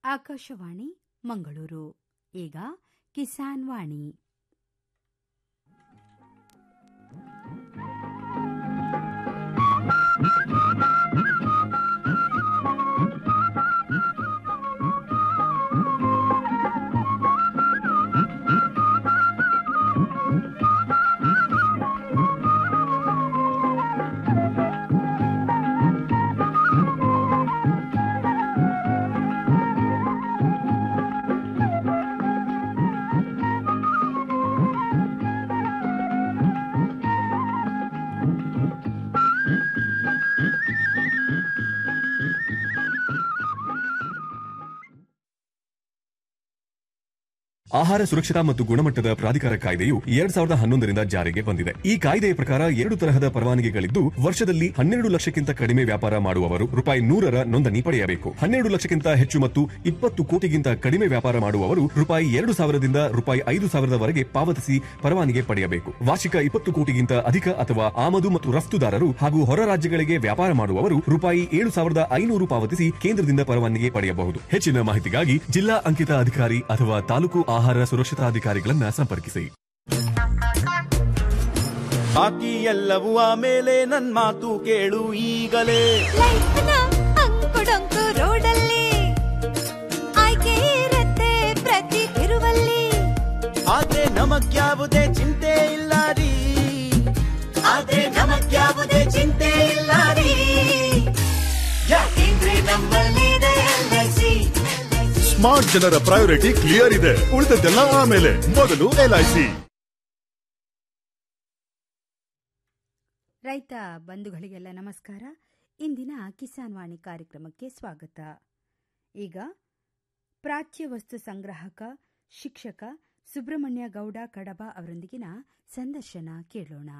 ಆಕಾಶವಾಣಿ ಮಂಗಳೂರು ಈಗ ಕಿಸಾನ್ ವಾಣಿ ಆಹಾರ ಸುರಕ್ಷತಾ ಮತ್ತು ಗುಣಮಟ್ಟದ ಪ್ರಾಧಿಕಾರ ಕಾಯ್ದೆಯು ಎರಡ್ ಸಾವಿರದ ಹನ್ನೊಂದರಿಂದ ಜಾರಿಗೆ ಬಂದಿದೆ ಈ ಕಾಯ್ದೆಯ ಪ್ರಕಾರ ಎರಡು ತರಹದ ಪರವಾನಗಿಗಳಿದ್ದು ವರ್ಷದಲ್ಲಿ ಹನ್ನೆರಡು ಲಕ್ಷಕ್ಕಿಂತ ಕಡಿಮೆ ವ್ಯಾಪಾರ ಮಾಡುವವರು ರೂಪಾಯಿ ನೂರರ ನೋಂದಣಿ ಪಡೆಯಬೇಕು ಹನ್ನೆರಡು ಲಕ್ಷಕ್ಕಿಂತ ಹೆಚ್ಚು ಮತ್ತು ಇಪ್ಪತ್ತು ಕೋಟಿಗಿಂತ ಕಡಿಮೆ ವ್ಯಾಪಾರ ಮಾಡುವವರು ರೂಪಾಯಿ ಎರಡು ಸಾವಿರದಿಂದ ರೂಪಾಯಿ ಐದು ಸಾವಿರದವರೆಗೆ ಪಾವತಿಸಿ ಪರವಾನಗಿ ಪಡೆಯಬೇಕು ವಾರ್ಷಿಕ ಇಪ್ಪತ್ತು ಕೋಟಿಗಿಂತ ಅಧಿಕ ಅಥವಾ ಆಮದು ಮತ್ತು ರಫ್ತುದಾರರು ಹಾಗೂ ಹೊರ ರಾಜ್ಯಗಳಿಗೆ ವ್ಯಾಪಾರ ಮಾಡುವವರು ರೂಪಾಯಿ ಏಳು ಸಾವಿರದ ಐನೂರು ಪಾವತಿಸಿ ಕೇಂದ್ರದಿಂದ ಪರವಾನಗಿ ಪಡೆಯಬಹುದು ಹೆಚ್ಚಿನ ಮಾಹಿತಿಗಾಗಿ ಜಿಲ್ಲಾ ಅಂಕಿತ ಅಧಿಕಾರಿ ಅಥವಾ ತಾಲೂಕು ಆಹಾರ ಸುರಕ್ಷತಾಧಿಕಾರಿಗಳನ್ನ ಸಂಪರ್ಕಿಸಿ ಬಾಕಿ ಎಲ್ಲವೂ ಆಮೇಲೆ ನನ್ ಮಾತು ಕೇಳು ಈಗಲೇ ಲೈಫ್ನ ಅಂಕುಡೊಂಕು ರೋಡಲ್ಲಿ ಆಯ್ಕೆ ಇರತ್ತೆ ಪ್ರತಿ ತಿರುವಲ್ಲಿ ಆದ್ರೆ ನಮಗ್ಯಾವುದೇ ಚಿಂತೆ ಇಲ್ಲ ರೀ ಆದ್ರೆ ನಮಗ್ಯಾವುದೇ ಚಿಂತೆ ಇಲ್ಲ ರೀ ಯಾಕೆಂದ್ರೆ ನಮ್ಮಲ್ಲಿದೆ LIC. ಸ್ಮಾರ್ಟ್ ಜನರ ಪ್ರಯಾರಿಟಿ ಕ್ಲಿಯರ್ ಇದೆ ಉಳಿದದ್ದೆಲ್ಲ ಆಮೇಲೆ ಮೊದಲು ಎಲ್ಐಸಿ ರೈತ ಬಂಧುಗಳಿಗೆಲ್ಲ ನಮಸ್ಕಾರ ಇಂದಿನ ಕಿಸಾನ್ ವಾಣಿ ಕಾರ್ಯಕ್ರಮಕ್ಕೆ ಸ್ವಾಗತ ಈಗ ಪ್ರಾಚ್ಯ ವಸ್ತು ಸಂಗ್ರಾಹಕ ಶಿಕ್ಷಕ ಸುಬ್ರಹ್ಮಣ್ಯ ಗೌಡ ಕಡಬ ಅವರೊಂದಿಗಿನ ಸಂದರ್ಶನ ಕೇಳೋಣ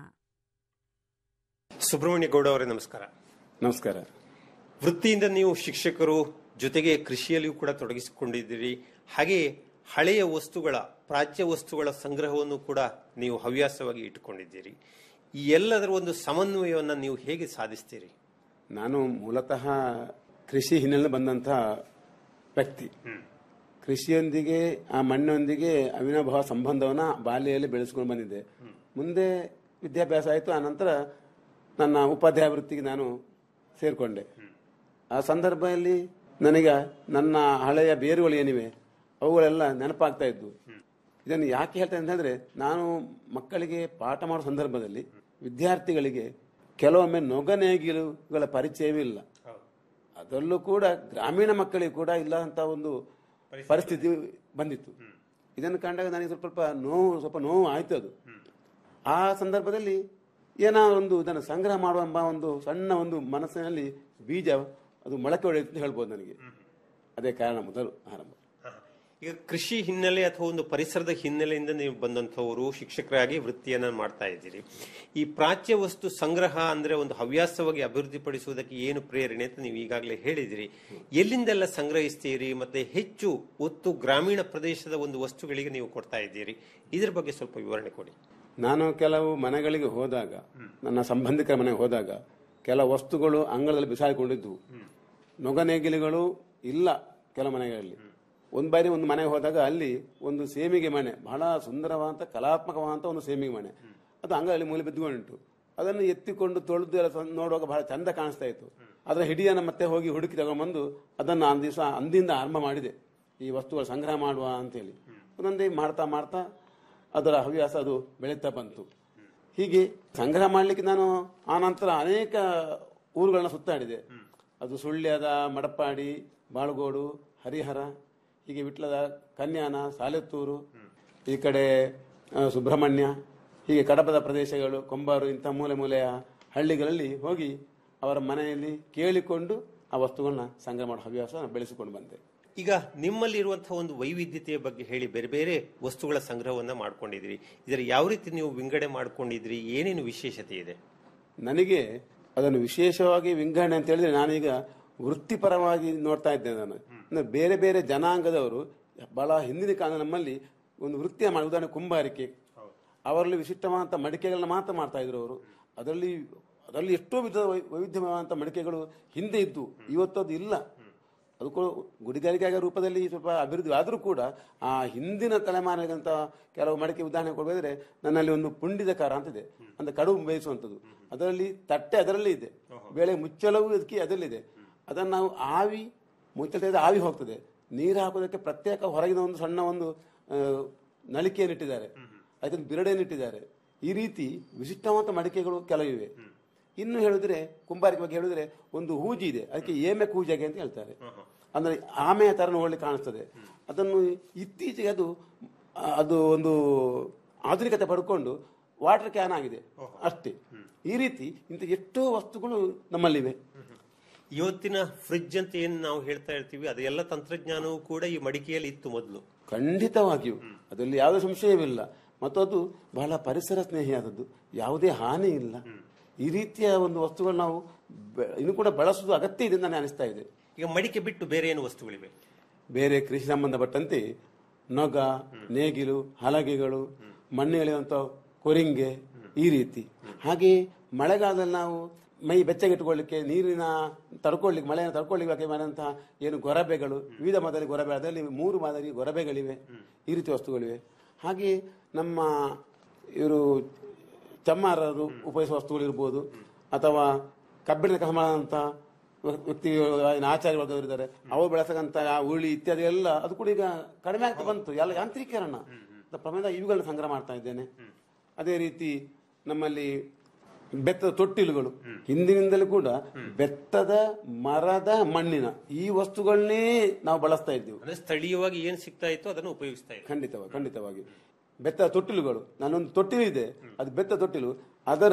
ಸುಬ್ರಹ್ಮಣ್ಯ ಗೌಡ ಅವರೇ ನಮಸ್ಕಾರ ನಮಸ್ಕಾರ ವೃತ್ತಿಯಿಂದ ನೀವು ಶಿಕ್ಷಕರು ಜೊತೆಗೆ ಕೃಷಿಯಲ್ಲಿಯೂ ಕೂಡ ತೊಡಗಿಸಿಕೊಂಡಿದ್ದೀರಿ ಹಾಗೆ ಹಳೆಯ ವಸ್ತುಗಳ ಪ್ರಾಚ್ಯ ವಸ್ತುಗಳ ಸಂಗ್ರಹವನ್ನು ಕೂಡ ನೀವು ಹವ್ಯಾಸವಾಗಿ ಇಟ್ಟುಕೊಂಡಿದ್ದೀರಿ ಈ ಎಲ್ಲದರ ಒಂದು ಸಮನ್ವಯವನ್ನು ನೀವು ಹೇಗೆ ಸಾಧಿಸ್ತೀರಿ ನಾನು ಮೂಲತಃ ಕೃಷಿ ಹಿನ್ನೆಲೆ ಬಂದಂತಹ ವ್ಯಕ್ತಿ ಕೃಷಿಯೊಂದಿಗೆ ಆ ಮಣ್ಣೊಂದಿಗೆ ಅವಿನಾಭಾವ ಸಂಬಂಧವನ್ನ ಬಾಲ್ಯದಲ್ಲಿ ಬೆಳೆಸ್ಕೊಂಡು ಬಂದಿದ್ದೆ ಮುಂದೆ ವಿದ್ಯಾಭ್ಯಾಸ ಆಯಿತು ಆ ನಂತರ ನನ್ನ ಉಪಾಧ್ಯಾಯ ವೃತ್ತಿಗೆ ನಾನು ಸೇರಿಕೊಂಡೆ ಆ ಸಂದರ್ಭದಲ್ಲಿ ನನಗೆ ನನ್ನ ಹಳೆಯ ಬೇರುಗಳು ಏನಿವೆ ಅವುಗಳೆಲ್ಲ ನೆನಪಾಗ್ತಾ ಇದ್ವು ಇದನ್ನು ಯಾಕೆ ಹೇಳ್ತೇನೆ ಅಂತ ಹೇಳಿದ್ರೆ ನಾನು ಮಕ್ಕಳಿಗೆ ಪಾಠ ಮಾಡೋ ಸಂದರ್ಭದಲ್ಲಿ ವಿದ್ಯಾರ್ಥಿಗಳಿಗೆ ಕೆಲವೊಮ್ಮೆ ನೊಗನೇಗಿಲುಗಳ ಪರಿಚಯವೇ ಇಲ್ಲ ಅದರಲ್ಲೂ ಕೂಡ ಗ್ರಾಮೀಣ ಮಕ್ಕಳಿಗೆ ಕೂಡ ಇಲ್ಲ ಅಂತ ಒಂದು ಪರಿಸ್ಥಿತಿ ಬಂದಿತ್ತು ಇದನ್ನು ಕಂಡಾಗ ನನಗೆ ಸ್ವಲ್ಪ ಸ್ವಲ್ಪ ನೋವು ಸ್ವಲ್ಪ ನೋವು ಆಯ್ತು ಅದು ಆ ಸಂದರ್ಭದಲ್ಲಿ ಏನೋ ಒಂದು ಇದನ್ನು ಸಂಗ್ರಹ ಮಾಡುವ ಎಂಬ ಒಂದು ಸಣ್ಣ ಒಂದು ಮನಸ್ಸಿನಲ್ಲಿ ಬೀಜ ಅದು ಮೊಳಕೆ ಹೊಡೆಯುತ್ತೆ ಅಂತ ಹೇಳ್ಬೋದು ನನಗೆ ಅದೇ ಕಾರಣ ಮೊದಲು ಆರಂಭ ಈಗ ಕೃಷಿ ಹಿನ್ನೆಲೆ ಅಥವಾ ಒಂದು ಪರಿಸರದ ಹಿನ್ನೆಲೆಯಿಂದ ನೀವು ಬಂದಂಥವರು ಶಿಕ್ಷಕರಾಗಿ ವೃತ್ತಿಯನ್ನ ಮಾಡ್ತಾ ಇದ್ದೀರಿ ಈ ಪ್ರಾಚ್ಯ ವಸ್ತು ಸಂಗ್ರಹ ಅಂದ್ರೆ ಒಂದು ಹವ್ಯಾಸವಾಗಿ ಅಭಿವೃದ್ಧಿಪಡಿಸುವುದಕ್ಕೆ ಏನು ಪ್ರೇರಣೆ ಅಂತ ನೀವು ಈಗಾಗಲೇ ಹೇಳಿದಿರಿ ಎಲ್ಲಿಂದೆಲ್ಲ ಸಂಗ್ರಹಿಸ್ತೀರಿ ಮತ್ತೆ ಹೆಚ್ಚು ಒತ್ತು ಗ್ರಾಮೀಣ ಪ್ರದೇಶದ ಒಂದು ವಸ್ತುಗಳಿಗೆ ನೀವು ಕೊಡ್ತಾ ಇದ್ದೀರಿ ಇದ್ರ ಬಗ್ಗೆ ಸ್ವಲ್ಪ ವಿವರಣೆ ಕೊಡಿ ನಾನು ಕೆಲವು ಮನೆಗಳಿಗೆ ಹೋದಾಗ ನನ್ನ ಸಂಬಂಧಿಕರ ಮನೆಗೆ ಹೋದಾಗ ಕೆಲ ವಸ್ತುಗಳು ಅಂಗಳದಲ್ಲಿ ಬಿಸಾಡಿಕೊಂಡಿದ್ವು ನೊಗನೇಗಿಲಿಗಳು ಇಲ್ಲ ಕೆಲವು ಮನೆಗಳಲ್ಲಿ ಒಂದು ಬಾರಿ ಒಂದು ಮನೆಗೆ ಹೋದಾಗ ಅಲ್ಲಿ ಒಂದು ಸೇಮಿಗೆ ಮನೆ ಬಹಳ ಸುಂದರವಾದಂತ ಕಲಾತ್ಮಕವಾದಂತ ಒಂದು ಸೇಮಿಗೆ ಮನೆ ಅದು ಅಂಗಳಲ್ಲಿ ಮೂಲೆ ಬಿದ್ದುಕೊಂಡಿತ್ತು ಅದನ್ನು ಎತ್ತಿಕೊಂಡು ತೊಳೆದು ಎಲ್ಲ ಸ- ನೋಡುವಾಗ ಬಹಳ ಚಂದ ಕಾಣಿಸ್ತಾ ಇತ್ತು ಅದರ ಹಿಡಿಯನ್ನು ಮತ್ತೆ ಹೋಗಿ ಹುಡುಕಿ ತಗೊಂಡ್ಬಂದು ಅದನ್ನು ಆ ದಿವಸ ಅಂದಿಂದ ಆರಂಭ ಮಾಡಿದೆ ಈ ವಸ್ತುಗಳ ಸಂಗ್ರಹ ಮಾಡುವ ಅಂತೇಳಿ ಒಂದೊಂದೇ ಮಾಡ್ತಾ ಮಾಡ್ತಾ ಅದರ ಹವ್ಯಾಸ ಅದು ಬೆಳೀತಾ ಬಂತು ಹೀಗೆ ಸಂಗ್ರಹ ಮಾಡಲಿಕ್ಕೆ ನಾನು ಆ ನಂತರ ಅನೇಕ ಊರುಗಳನ್ನ ಸುತ್ತಾಡಿದೆ ಅದು ಸುಳ್ಯದ ಮಡಪ್ಪಾಡಿ ಬಾಳುಗೋಡು ಹರಿಹರ ಹೀಗೆ ವಿಟ್ಲದ ಕನ್ಯಾನ ಸಾಲೆತ್ತೂರು ಈ ಕಡೆ ಆ, ಸುಬ್ರಹ್ಮಣ್ಯ ಹೀಗೆ ಕಡಪದ ಪ್ರದೇಶಗಳು ಕೊಂಬಾರು ಇಂಥ ಮೂಲೆ ಮೂಲೆಯ ಹಳ್ಳಿಗಳಲ್ಲಿ ಹೋಗಿ ಅವರ ಮನೆಯಲ್ಲಿ ಕೇಳಿಕೊಂಡು ಆ ವಸ್ತುಗಳನ್ನ ಸಂಗ್ರಹ ಮಾಡೋ ಹವ್ಯಾಸ ನಾನು ಬೆಳೆಸಿಕೊಂಡು ಬಂದೆ ಈಗ ನಿಮ್ಮಲ್ಲಿ ಇರುವಂತಹ ಒಂದು ವೈವಿಧ್ಯತೆಯ ಬಗ್ಗೆ ಹೇಳಿ ಬೇರೆ ಬೇರೆ ವಸ್ತುಗಳ ಸಂಗ್ರಹವನ್ನ ಮಾಡ್ಕೊಂಡಿದ್ದೀರಿ ಇದರ ಯಾವ ರೀತಿ ನೀವು ವಿಂಗಡೆ ಮಾಡ್ಕೊಂಡಿದ್ರಿ ಏನೇನು ವಿಶೇಷತೆ ಇದೆ ನನಗೆ ಅದನ್ನು ವಿಶೇಷವಾಗಿ ವಿಂಗಡಣೆ ಅಂತ ಹೇಳಿದ್ರೆ ನಾನೀಗ ವೃತ್ತಿಪರವಾಗಿ ನೋಡ್ತಾ ಇದ್ದೇನೆ ನಾನು ಅಂದ್ರೆ ಬೇರೆ ಬೇರೆ ಜನಾಂಗದವರು ಬಹಳ ಹಿಂದಿನ ಕಾಲ ನಮ್ಮಲ್ಲಿ ಒಂದು ವೃತ್ತಿಯ ಮಾಡಿ ಉದಾಹರಣೆ ಕುಂಬಾರಿಕೆ ಅವರಲ್ಲಿ ವಿಶಿಷ್ಟವಾದಂಥ ಮಡಿಕೆಗಳನ್ನ ಮಾತ್ರ ಮಾಡ್ತಾ ಇದ್ರು ಅವರು ಅದರಲ್ಲಿ ಅದರಲ್ಲಿ ಎಷ್ಟೋ ವಿಧದ ವೈ- ವೈವಿಧ್ಯಮಯವಾದಂಥ ಮಡಿಕೆಗಳು ಹಿಂದೆ ಇದ್ದು ಇವತ್ತು ಅದು ಇಲ್ಲ ಅದಕ್ಕೂ ಗುಡಿಗಾರಿಕೆ ರೂಪದಲ್ಲಿ ಸ್ವಲ್ಪ ಅಭಿವೃದ್ಧಿ ಆದರೂ ಕೂಡ ಆ ಹಿಂದಿನ ತಲೆಮಾರಿನಂತ ಕೆಲವು ಮಡಿಕೆ ಉದಾಹರಣೆ ಕೊಡಬೇದ್ರೆ ನನ್ನಲ್ಲಿ ಒಂದು ಪುಂಡಿದ ಕಾರ ಅಂತಿದೆ ಅಂದ್ರೆ ಕಡುಬು ಬೇಯಿಸುವಂಥದ್ದು ಅದರಲ್ಲಿ ತಟ್ಟೆ ಅದರಲ್ಲಿ ಇದೆ ಬೇಳೆ ಮುಚ್ಚಳವು ಅದಕ್ಕೆ ಅದರಲ್ಲಿದೆ ಅದನ್ನು ನಾವು ಆವಿ ಮುಚ್ಚಳ ತೆಗೆದು ಆವಿ ಹೋಗ್ತದೆ ನೀರು ಹಾಕೋದಕ್ಕೆ ಪ್ರತ್ಯೇಕ ಹೊರಗಿನ ಒಂದು ಸಣ್ಣ ಒಂದು ಆ, ನಳಿಕೆಯನ್ನು ಇಟ್ಟಿದ್ದಾರೆ ಅದಕ್ಕೆ ಬಿರಡೆಯನ್ನು ಇಟ್ಟಿದ್ದಾರೆ ಈ ರೀತಿ ವಿಶಿಷ್ಟವಾದ ಮಡಿಕೆಗಳು ಕೆಲವಿವೆ ಇನ್ನು ಹೇಳಿದ್ರೆ ಕುಂಬಾರಿಕೆ ಬಗ್ಗೆ ಹೇಳಿದ್ರೆ ಒಂದು ಹೂಜಿ ಇದೆ ಅದಕ್ಕೆ ಏಮೆ ಕೂಜಾಗೆ ಅಂತ ಹೇಳ್ತಾರೆ ಅಂದ್ರೆ ಆಮೆಯ ತರ ನೋಡ್ಲಿಕ್ಕೆ ಕಾಣಿಸ್ತದೆ ಅದನ್ನು ಇತ್ತೀಚೆಗೆ ಅದು ಆ, ಅದು ಒಂದು ಆಧುನಿಕತೆ ಪಡ್ಕೊಂಡು ವಾಟರ್ ಕ್ಯಾನ್ ಆಗಿದೆ ಅಷ್ಟೇ ಈ ರೀತಿ ಇಂಥ ಎಷ್ಟೋ ವಸ್ತುಗಳು ನಮ್ಮಲ್ಲಿವೆ ಇವತ್ತಿನ ಫ್ರಿಡ್ಜ್ ಅಂತ ಏನ್ ನಾವು ಹೇಳ್ತಾ ಇರ್ತೀವಿ ಅದೆಲ್ಲ ತಂತ್ರಜ್ಞಾನವೂ ಕೂಡ ಈ ಮಡಿಕೆಯಲ್ಲಿ ಇತ್ತು ಮೊದಲು ಖಂಡಿತವಾಗಿಯೂ ಅದರಲ್ಲಿ ಯಾವುದೇ ಸಂಶಯವಿಲ್ಲ ಮತ್ತು ಅದು ಬಹಳ ಪರಿಸರ ಸ್ನೇಹಿಯಾದದ್ದು ಯಾವುದೇ ಹಾನಿ ಇಲ್ಲ ಈ ರೀತಿಯ ಒಂದು ವಸ್ತುಗಳು ನಾವು ಬೆ- ಇನ್ನು ಕೂಡ ಬಳಸುವುದು ಅಗತ್ಯ ಇದೆ ಅಂತ ನನಗೆ ಅನಿಸ್ತಾ ಇದೆ ಈಗ ಮಡಿಕೆ ಬಿಟ್ಟು ಬೇರೆ ಏನು ವಸ್ತುಗಳಿವೆ ಬೇರೆ ಕೃಷಿ ಸಂಬಂಧಪಟ್ಟಂತೆ ನೊಗ ನೇಗಿಲು ಹಲಗೆಗಳು ಮಣ್ಣೆಳೆಯುವಂಥ ಕೊರಿಂಗೆ ಈ ರೀತಿ ಹಾಗೆ ಮಳೆಗಾಲದಲ್ಲಿ ನಾವು ಮೈ ಬೆಚ್ಚಗಿಟ್ಟುಕೊಳ್ಳಿಕ್ಕೆ ನೀರಿನ ತಡ್ಕೊಳ್ಳಿಕ್ಕೆ ಮಳೆಯನ್ನು ತಡ್ಕೊಳ್ಳಿಕ್ಕೆ ಮಾಡಿದಂತಹ ಏನು ಗೊರಬೆಗಳು ವಿವಿಧ ಮಾದರಿ ಗೊರಬೆ ಅದರಲ್ಲಿ ಮೂರು ಮಾದರಿ ಗೊರಬೆಗಳಿವೆ ಈ ರೀತಿ ವಸ್ತುಗಳಿವೆ ಹಾಗೆ ನಮ್ಮ ಇವರು ಚಮ್ಮಾರರು ಉಪಯೋಗಿಸುವ ವಸ್ತುಗಳಿರ್ಬೋದು ಅಥವಾ ಕಬ್ಬಿಣದ ಕೆಲಸ ಮಾಡುವಂಥ ವ್ಯಕ್ತಿ ಆಚಾರ್ಯ ವರ್ಗದವರು ಇದ್ದಾರೆ ಅವರು ಬೆಳೆಸಕಂತ ಉಳಿ ಇತ್ಯಾದಿ ಎಲ್ಲ ಅದು ಕೂಡ ಈಗ ಕಡಿಮೆ ಆಗ್ತಾ ಬಂತು ಎಲ್ಲ ಯಾಂತ್ರೀಕರಣ ಪ್ರಮಾಣದ ಇವುಗಳನ್ನ ಸಂಗ್ರಹ ಮಾಡ್ತಾ ಇದ್ದೇನೆ ಅದೇ ರೀತಿ ನಮ್ಮಲ್ಲಿ ಬೆತ್ತದ ತೊಟ್ಟಿಲುಗಳು ಹಿಂದಿನಿಂದಲೂ ಕೂಡ ಬೆತ್ತದ ಮರದ ಮಣ್ಣಿನ ಈ ವಸ್ತುಗಳನ್ನೇ ನಾವು ಬಳಸ್ತಾ ಇದ್ದೇವೆ ಅಂದ್ರೆ ಸ್ಥಳೀಯವಾಗಿ ಏನ್ ಸಿಗ್ತಾ ಇತ್ತು ಅದನ್ನು ಉಪಯೋಗಿಸ್ತಾ ಇದ್ರು ಖಂಡಿತವಾಗಿ ಖಂಡಿತವಾಗಿ ಬೆತ್ತದ ತೊಟ್ಟಿಲುಗಳು ನಾನೊಂದು ತೊಟ್ಟಿಲು ಇದೆ ಅದು ಬೆತ್ತ ತೊಟ್ಟಿಲು ಅದರ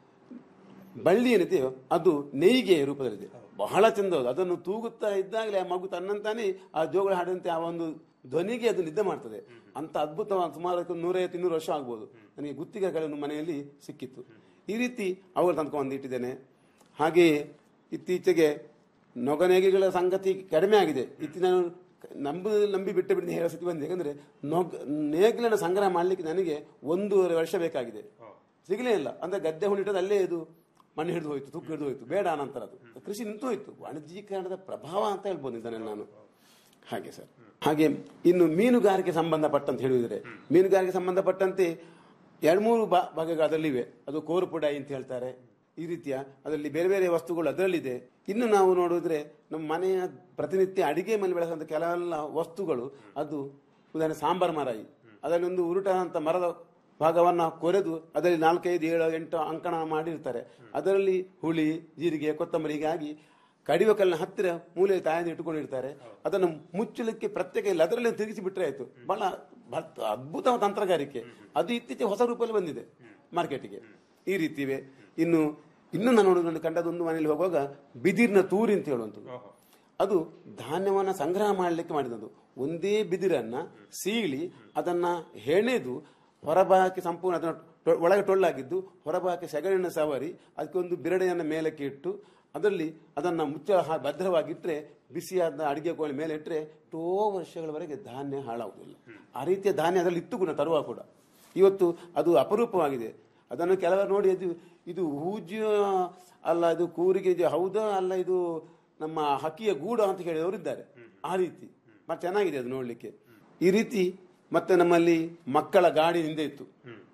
ಬಳ್ಳಿ ಏನಿದೆಯೋ ಅದು ನೇಯ್ಗೆ ರೂಪದಲ್ಲಿದೆ ಬಹಳ ಚಂದ ಅದು. ಅದನ್ನು ತೂಗುತ್ತಾ ಇದ್ದಾಗಲೇ ಆ ಮಗು ತನ್ನಂತಾನೆ ಆ ಜೋಗಳ ಹಾಡಿದಂತೆ ಆ ಒಂದು ಧ್ವನಿಗೆ ಅದು ನಿದ್ದೆ ಮಾಡ್ತದೆ ಅಂತ ಅದ್ಭುತವಾದ ಸುಮಾರು ಅದಕ್ಕೆ ನೂರೈವತ್ತು ಇನ್ನೂರು ವರ್ಷ ಆಗ್ಬೋದು ನನಗೆ ಗುತ್ತಿಗೆಗಳನ್ನು ಮನೆಯಲ್ಲಿ ಸಿಕ್ಕಿತ್ತು ಈ ರೀತಿ ಅವುಗಳು ತಂದ್ಕೊಂಡು ಇಟ್ಟಿದ್ದೇನೆ ಹಾಗೆಯೇ ಇತ್ತೀಚೆಗೆ ನೊಗನೇಗಿಗಳ ಸಂಗತಿ ಕಡಿಮೆ ಆಗಿದೆ ಇತ್ತಿ ನಾನು ನಂಬು ನಂಬಿ ಬಿಟ್ಟು ಬಿಟ್ಟು ಹೇಳೋ ಸ್ಥಿತಿ ಬಂದಿದೆ ಯಾಕಂದ್ರೆ ನೊಗ ನೇಗಿಲನ್ನು ಸಂಗ್ರಹ ಮಾಡಲಿಕ್ಕೆ ನನಗೆ ಒಂದೂವರೆ ವರ್ಷ ಬೇಕಾಗಿದೆ ಸಿಗಲೇ ಇಲ್ಲ ಅಂದ್ರೆ ಗದ್ದೆ ಹುಣಿಟ್ಟದ್ದು ಅಲ್ಲೇ ಇದು ಮಣ್ಣು ಹಿಡಿದು ಹೋಯ್ತು ತುಕ್ಕು ಹಿಡಿದು ಹೋಯ್ತು ಬೇಡ ನಂತರ ಅದು ಕೃಷಿ ನಿಂತು ಹೋಯ್ತು ವಾಣಿಜ್ಯೀಕರಣದ ಪ್ರಭಾವ ಅಂತ ಹೇಳ್ಬೋದು ಇದನ್ನೆಲ್ಲ ನಾನು ಹಾಗೆ ಸರ್ ಹಾಗೆ ಇನ್ನು ಮೀನುಗಾರಿಕೆ ಸಂಬಂಧಪಟ್ಟಂತ ಹೇಳಿದ್ರೆ ಮೀನುಗಾರಿಕೆ ಸಂಬಂಧಪಟ್ಟಂತೆ ಎರಡು ಮೂರು ಬಾ ಭಾಗಗಳು ಅದರಲ್ಲಿವೆ ಅದು ಕೋರುಪುಡಾಯಿ ಅಂತ ಹೇಳ್ತಾರೆ ಈ ರೀತಿಯ ಅದರಲ್ಲಿ ಬೇರೆ ಬೇರೆ ವಸ್ತುಗಳು ಅದರಲ್ಲಿದೆ ಇನ್ನು ನಾವು ನೋಡಿದ್ರೆ ನಮ್ಮ ಮನೆಯ ಪ್ರತಿನಿತ್ಯ ಅಡಿಗೆ ಮನೆ ಬೆಳೆಸುವಂತ ಕೆಲವೆಲ್ಲ ವಸ್ತುಗಳು ಅದು ಉದಾಹರಣೆ ಸಾಂಬಾರ್ ಮರಾಯಿ ಅದರಲ್ಲಿ ಒಂದು ಉರುಟಾದಂತ ಮರದ ಭಾಗವನ್ನ ಕೊರೆದು ಅದರಲ್ಲಿ ನಾಲ್ಕೈದು ಏಳು ಎಂಟು ಅಂಕಣ ಮಾಡಿರ್ತಾರೆ ಅದರಲ್ಲಿ ಹುಳಿ ಜೀರಿಗೆ ಕೊತ್ತಂಬರಿ ಹೀಗಾಗಿ ಕಡಿವೆ ಕಲ್ಲಿನ ಹತ್ತಿರ ಮೂಲೆಯಲ್ಲಿ ತಾಯಂದು ಇಟ್ಟುಕೊಂಡಿರ್ತಾರೆ ಅದನ್ನು ಮುಚ್ಚಲಿಕ್ಕೆ ಪ್ರತ್ಯೇಕ ಇಲ್ಲ ಅದರಲ್ಲಿ ತಿರುಗಿಸಿ ಬಿಟ್ಟರೆ ಆಯ್ತು ಬಹಳ ಬಹಳ ಅದ್ಭುತ ತಂತ್ರಗಾರಿಕೆ ಅದು ಇತ್ತೀಚೆಗೆ ಹೊಸ ರೂಪದಲ್ಲಿ ಬಂದಿದೆ ಮಾರ್ಕೆಟಿಗೆ ಈ ರೀತಿ ಇವೆ ಇನ್ನು ಇನ್ನು ನಾನು ನೋಡೋದು ಕಂಡದ್ದು ಒಂದು ಮನೆಯಲ್ಲಿ ಹೋಗುವಾಗ ಬಿದಿರಿನ ತೂರಿ ಅಂತ ಹೇಳುವಂಥದ್ದು ಅದು ಧಾನ್ಯವನ್ನ ಸಂಗ್ರಹ ಮಾಡಲಿಕ್ಕೆ ಮಾಡಿದದ್ದು ಒಂದೇ ಬಿದಿರನ್ನ ಸೀಳಿ ಅದನ್ನ ಹೆಣೆದು ಹೊರಭಾಗಕ್ಕೆ ಸಂಪೂರ್ಣ ಅದನ್ನ ಟೊ- ಒಳಗೆ ಟೊಳ್ಳಾಗಿದ್ದು ಹೊರಭಾಗಕ್ಕೆ ಸೆಗಣಿಯನ್ನು ಸವರಿ ಅದಕ್ಕೆ ಒಂದು ಬಿರಡೆಯನ್ನು ಮೇಲಕ್ಕೆ ಇಟ್ಟು ಅದರಲ್ಲಿ ಅದನ್ನ ಮುಚ್ಚಳ ಹಾ- ಭದ್ರವಾಗಿಟ್ಟರೆ ಬಿಸಿಯಾದ ಅಡಿಗೆ ಕೋಳಿ ಮೇಲೆ ಇಟ್ಟರೆ ಎಷ್ಟೋ ವರ್ಷಗಳವರೆಗೆ ಧಾನ್ಯ ಹಾಳಾಗುವುದಿಲ್ಲ ಆ ರೀತಿಯ ಧಾನ್ಯ ಅದರಲ್ಲಿ ಇತ್ತು ಕೂಡ ತರುವ ಕೂಡ ಇವತ್ತು ಅದು ಅಪರೂಪವಾಗಿದೆ ಅದನ್ನು ಕೆಲವರು ನೋಡಿ ಅದು ಇದು ಹೂಜಿ ಅಲ್ಲ ಇದು ಕೂರಿಗೆ ಇದು ಹೌದಾ ಅಲ್ಲ ಇದು ನಮ್ಮ ಹಕ್ಕಿಯ ಗೂಡು ಅಂತ ಹೇಳಿದವರು ಇದ್ದಾರೆ ಆ ರೀತಿ ಮತ್ತೆ ಚೆನ್ನಾಗಿದೆ ಅದು ನೋಡ್ಲಿಕ್ಕೆ ಈ ರೀತಿ ಮತ್ತೆ ನಮ್ಮಲ್ಲಿ ಮಕ್ಕಳ ಗಾಡಿ ಹಿಂದೆ ಇತ್ತು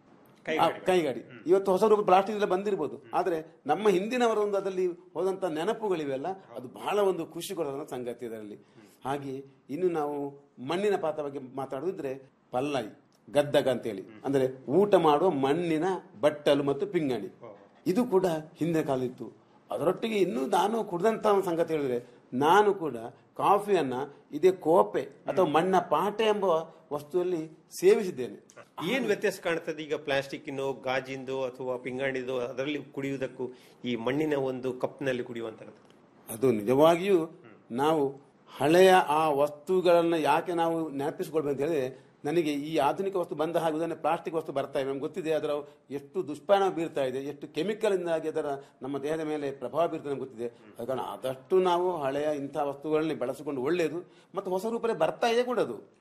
ಆ, ಕೈಗಾಡಿ ಇವತ್ತು ಹೊಸ ರೂಪ ಪ್ಲಾಸ್ಟಿಕ್ ಎಲ್ಲ ಬಂದಿರಬಹುದು ಆದ್ರೆ ನಮ್ಮ ಹಿಂದಿನವರ ಒಂದು ಅದರಲ್ಲಿ ಹೋದಂತ ನೆನಪುಗಳಿವೆಲ್ಲ ಅದು ಬಹಳ ಒಂದು ಖುಷಿ ಕೊಡೋದಂತ ಸಂಗತಿ ಅದರಲ್ಲಿ ಹಾಗೆ ಇನ್ನು ನಾವು ಮಣ್ಣಿನ ಪಾತ್ರ ಬಗ್ಗೆ ಮಾತಾಡುದಿದ್ರೆ ಪಲ್ಲಾಯಿ ಗದ್ದಗ ಅಂತೇಳಿ ಅಂದ್ರೆ ಊಟ ಮಾಡುವ ಮಣ್ಣಿನ ಬಟ್ಟಲು ಮತ್ತು ಪಿಂಗಣಿ ಇದು ಕೂಡ ಹಿಂದೆ ಕಾಲಿತ್ತು ಅದರೊಟ್ಟಿಗೆ ಇನ್ನೂ ನಾನು ಕುಡಿದಂತ ಒಂದು ಸಂಗತಿ ಹೇಳಿದ್ರೆ ನಾನು ಕೂಡ ಕಾಫಿಯನ್ನ ಇದೇ ಕೋಪೆ ಅಥವಾ ಮಣ್ಣ ಪಾಟೆ ಎಂಬ ವಸ್ತುವಲ್ಲಿ ಸೇವಿಸಿದ್ದೇನೆ ಏನ್ ವ್ಯತ್ಯಾಸ ಕಾಣ್ತದೆ ಈಗ ಪ್ಲಾಸ್ಟಿಕ್ ಗಾಜಿಂದು ಅಥವಾ ಪಿಂಗಾಣಿದು ಅದರಲ್ಲಿ ಕುಡಿಯುವುದಕ್ಕೂ ಈ ಮಣ್ಣಿನ ಒಂದು ಕಪ್ನಲ್ಲಿ ಕುಡಿಯುವಂತದ್ದು ಅದು ನಿಜವಾಗಿಯೂ ನಾವು ಹಳೆಯ ಆ ವಸ್ತುಗಳನ್ನ ಯಾಕೆ ನಾವು ನೆನಪಿಸಿಕೊಳ್ಬೇಕು ಅಂತ ಹೇಳಿದ್ರೆ ನನಗೆ ಈ ಆಧುನಿಕ ವಸ್ತು ಬಂದ ಹಾಗೆ ಉದಾಹರಣೆ ಪ್ಲಾಸ್ಟಿಕ್ ವಸ್ತು ಬರ್ತಾ ಇದೆ ನಮ್ಗೆ ಗೊತ್ತಿದೆ ಅದರ ಎಷ್ಟು ದುಷ್ಪರಿಣಾಮ ಬೀರ್ತಾ ಇದೆ ಎಷ್ಟು ಕೆಮಿಕಲ್ ಇಂದಾಗಿ ಅದರ ನಮ್ಮ ದೇಹದ ಮೇಲೆ ಪ್ರಭಾವ ಬೀರ್ತದೆ ನಮ್ಗೆ ಗೊತ್ತಿದೆ ಅದ ಕಾರಣ ಆದಷ್ಟು ನಾವು ಹಳೆಯ ಇಂಥ ವಸ್ತುಗಳನ್ನ ಬಳಸಿಕೊಂಡು ಒಳ್ಳೆಯದು ಮತ್ತು ಹೊಸ ರೂಪದಲ್ಲಿ ಬರ್ತಾ ಇದೆ ಕೂಡ ಅದು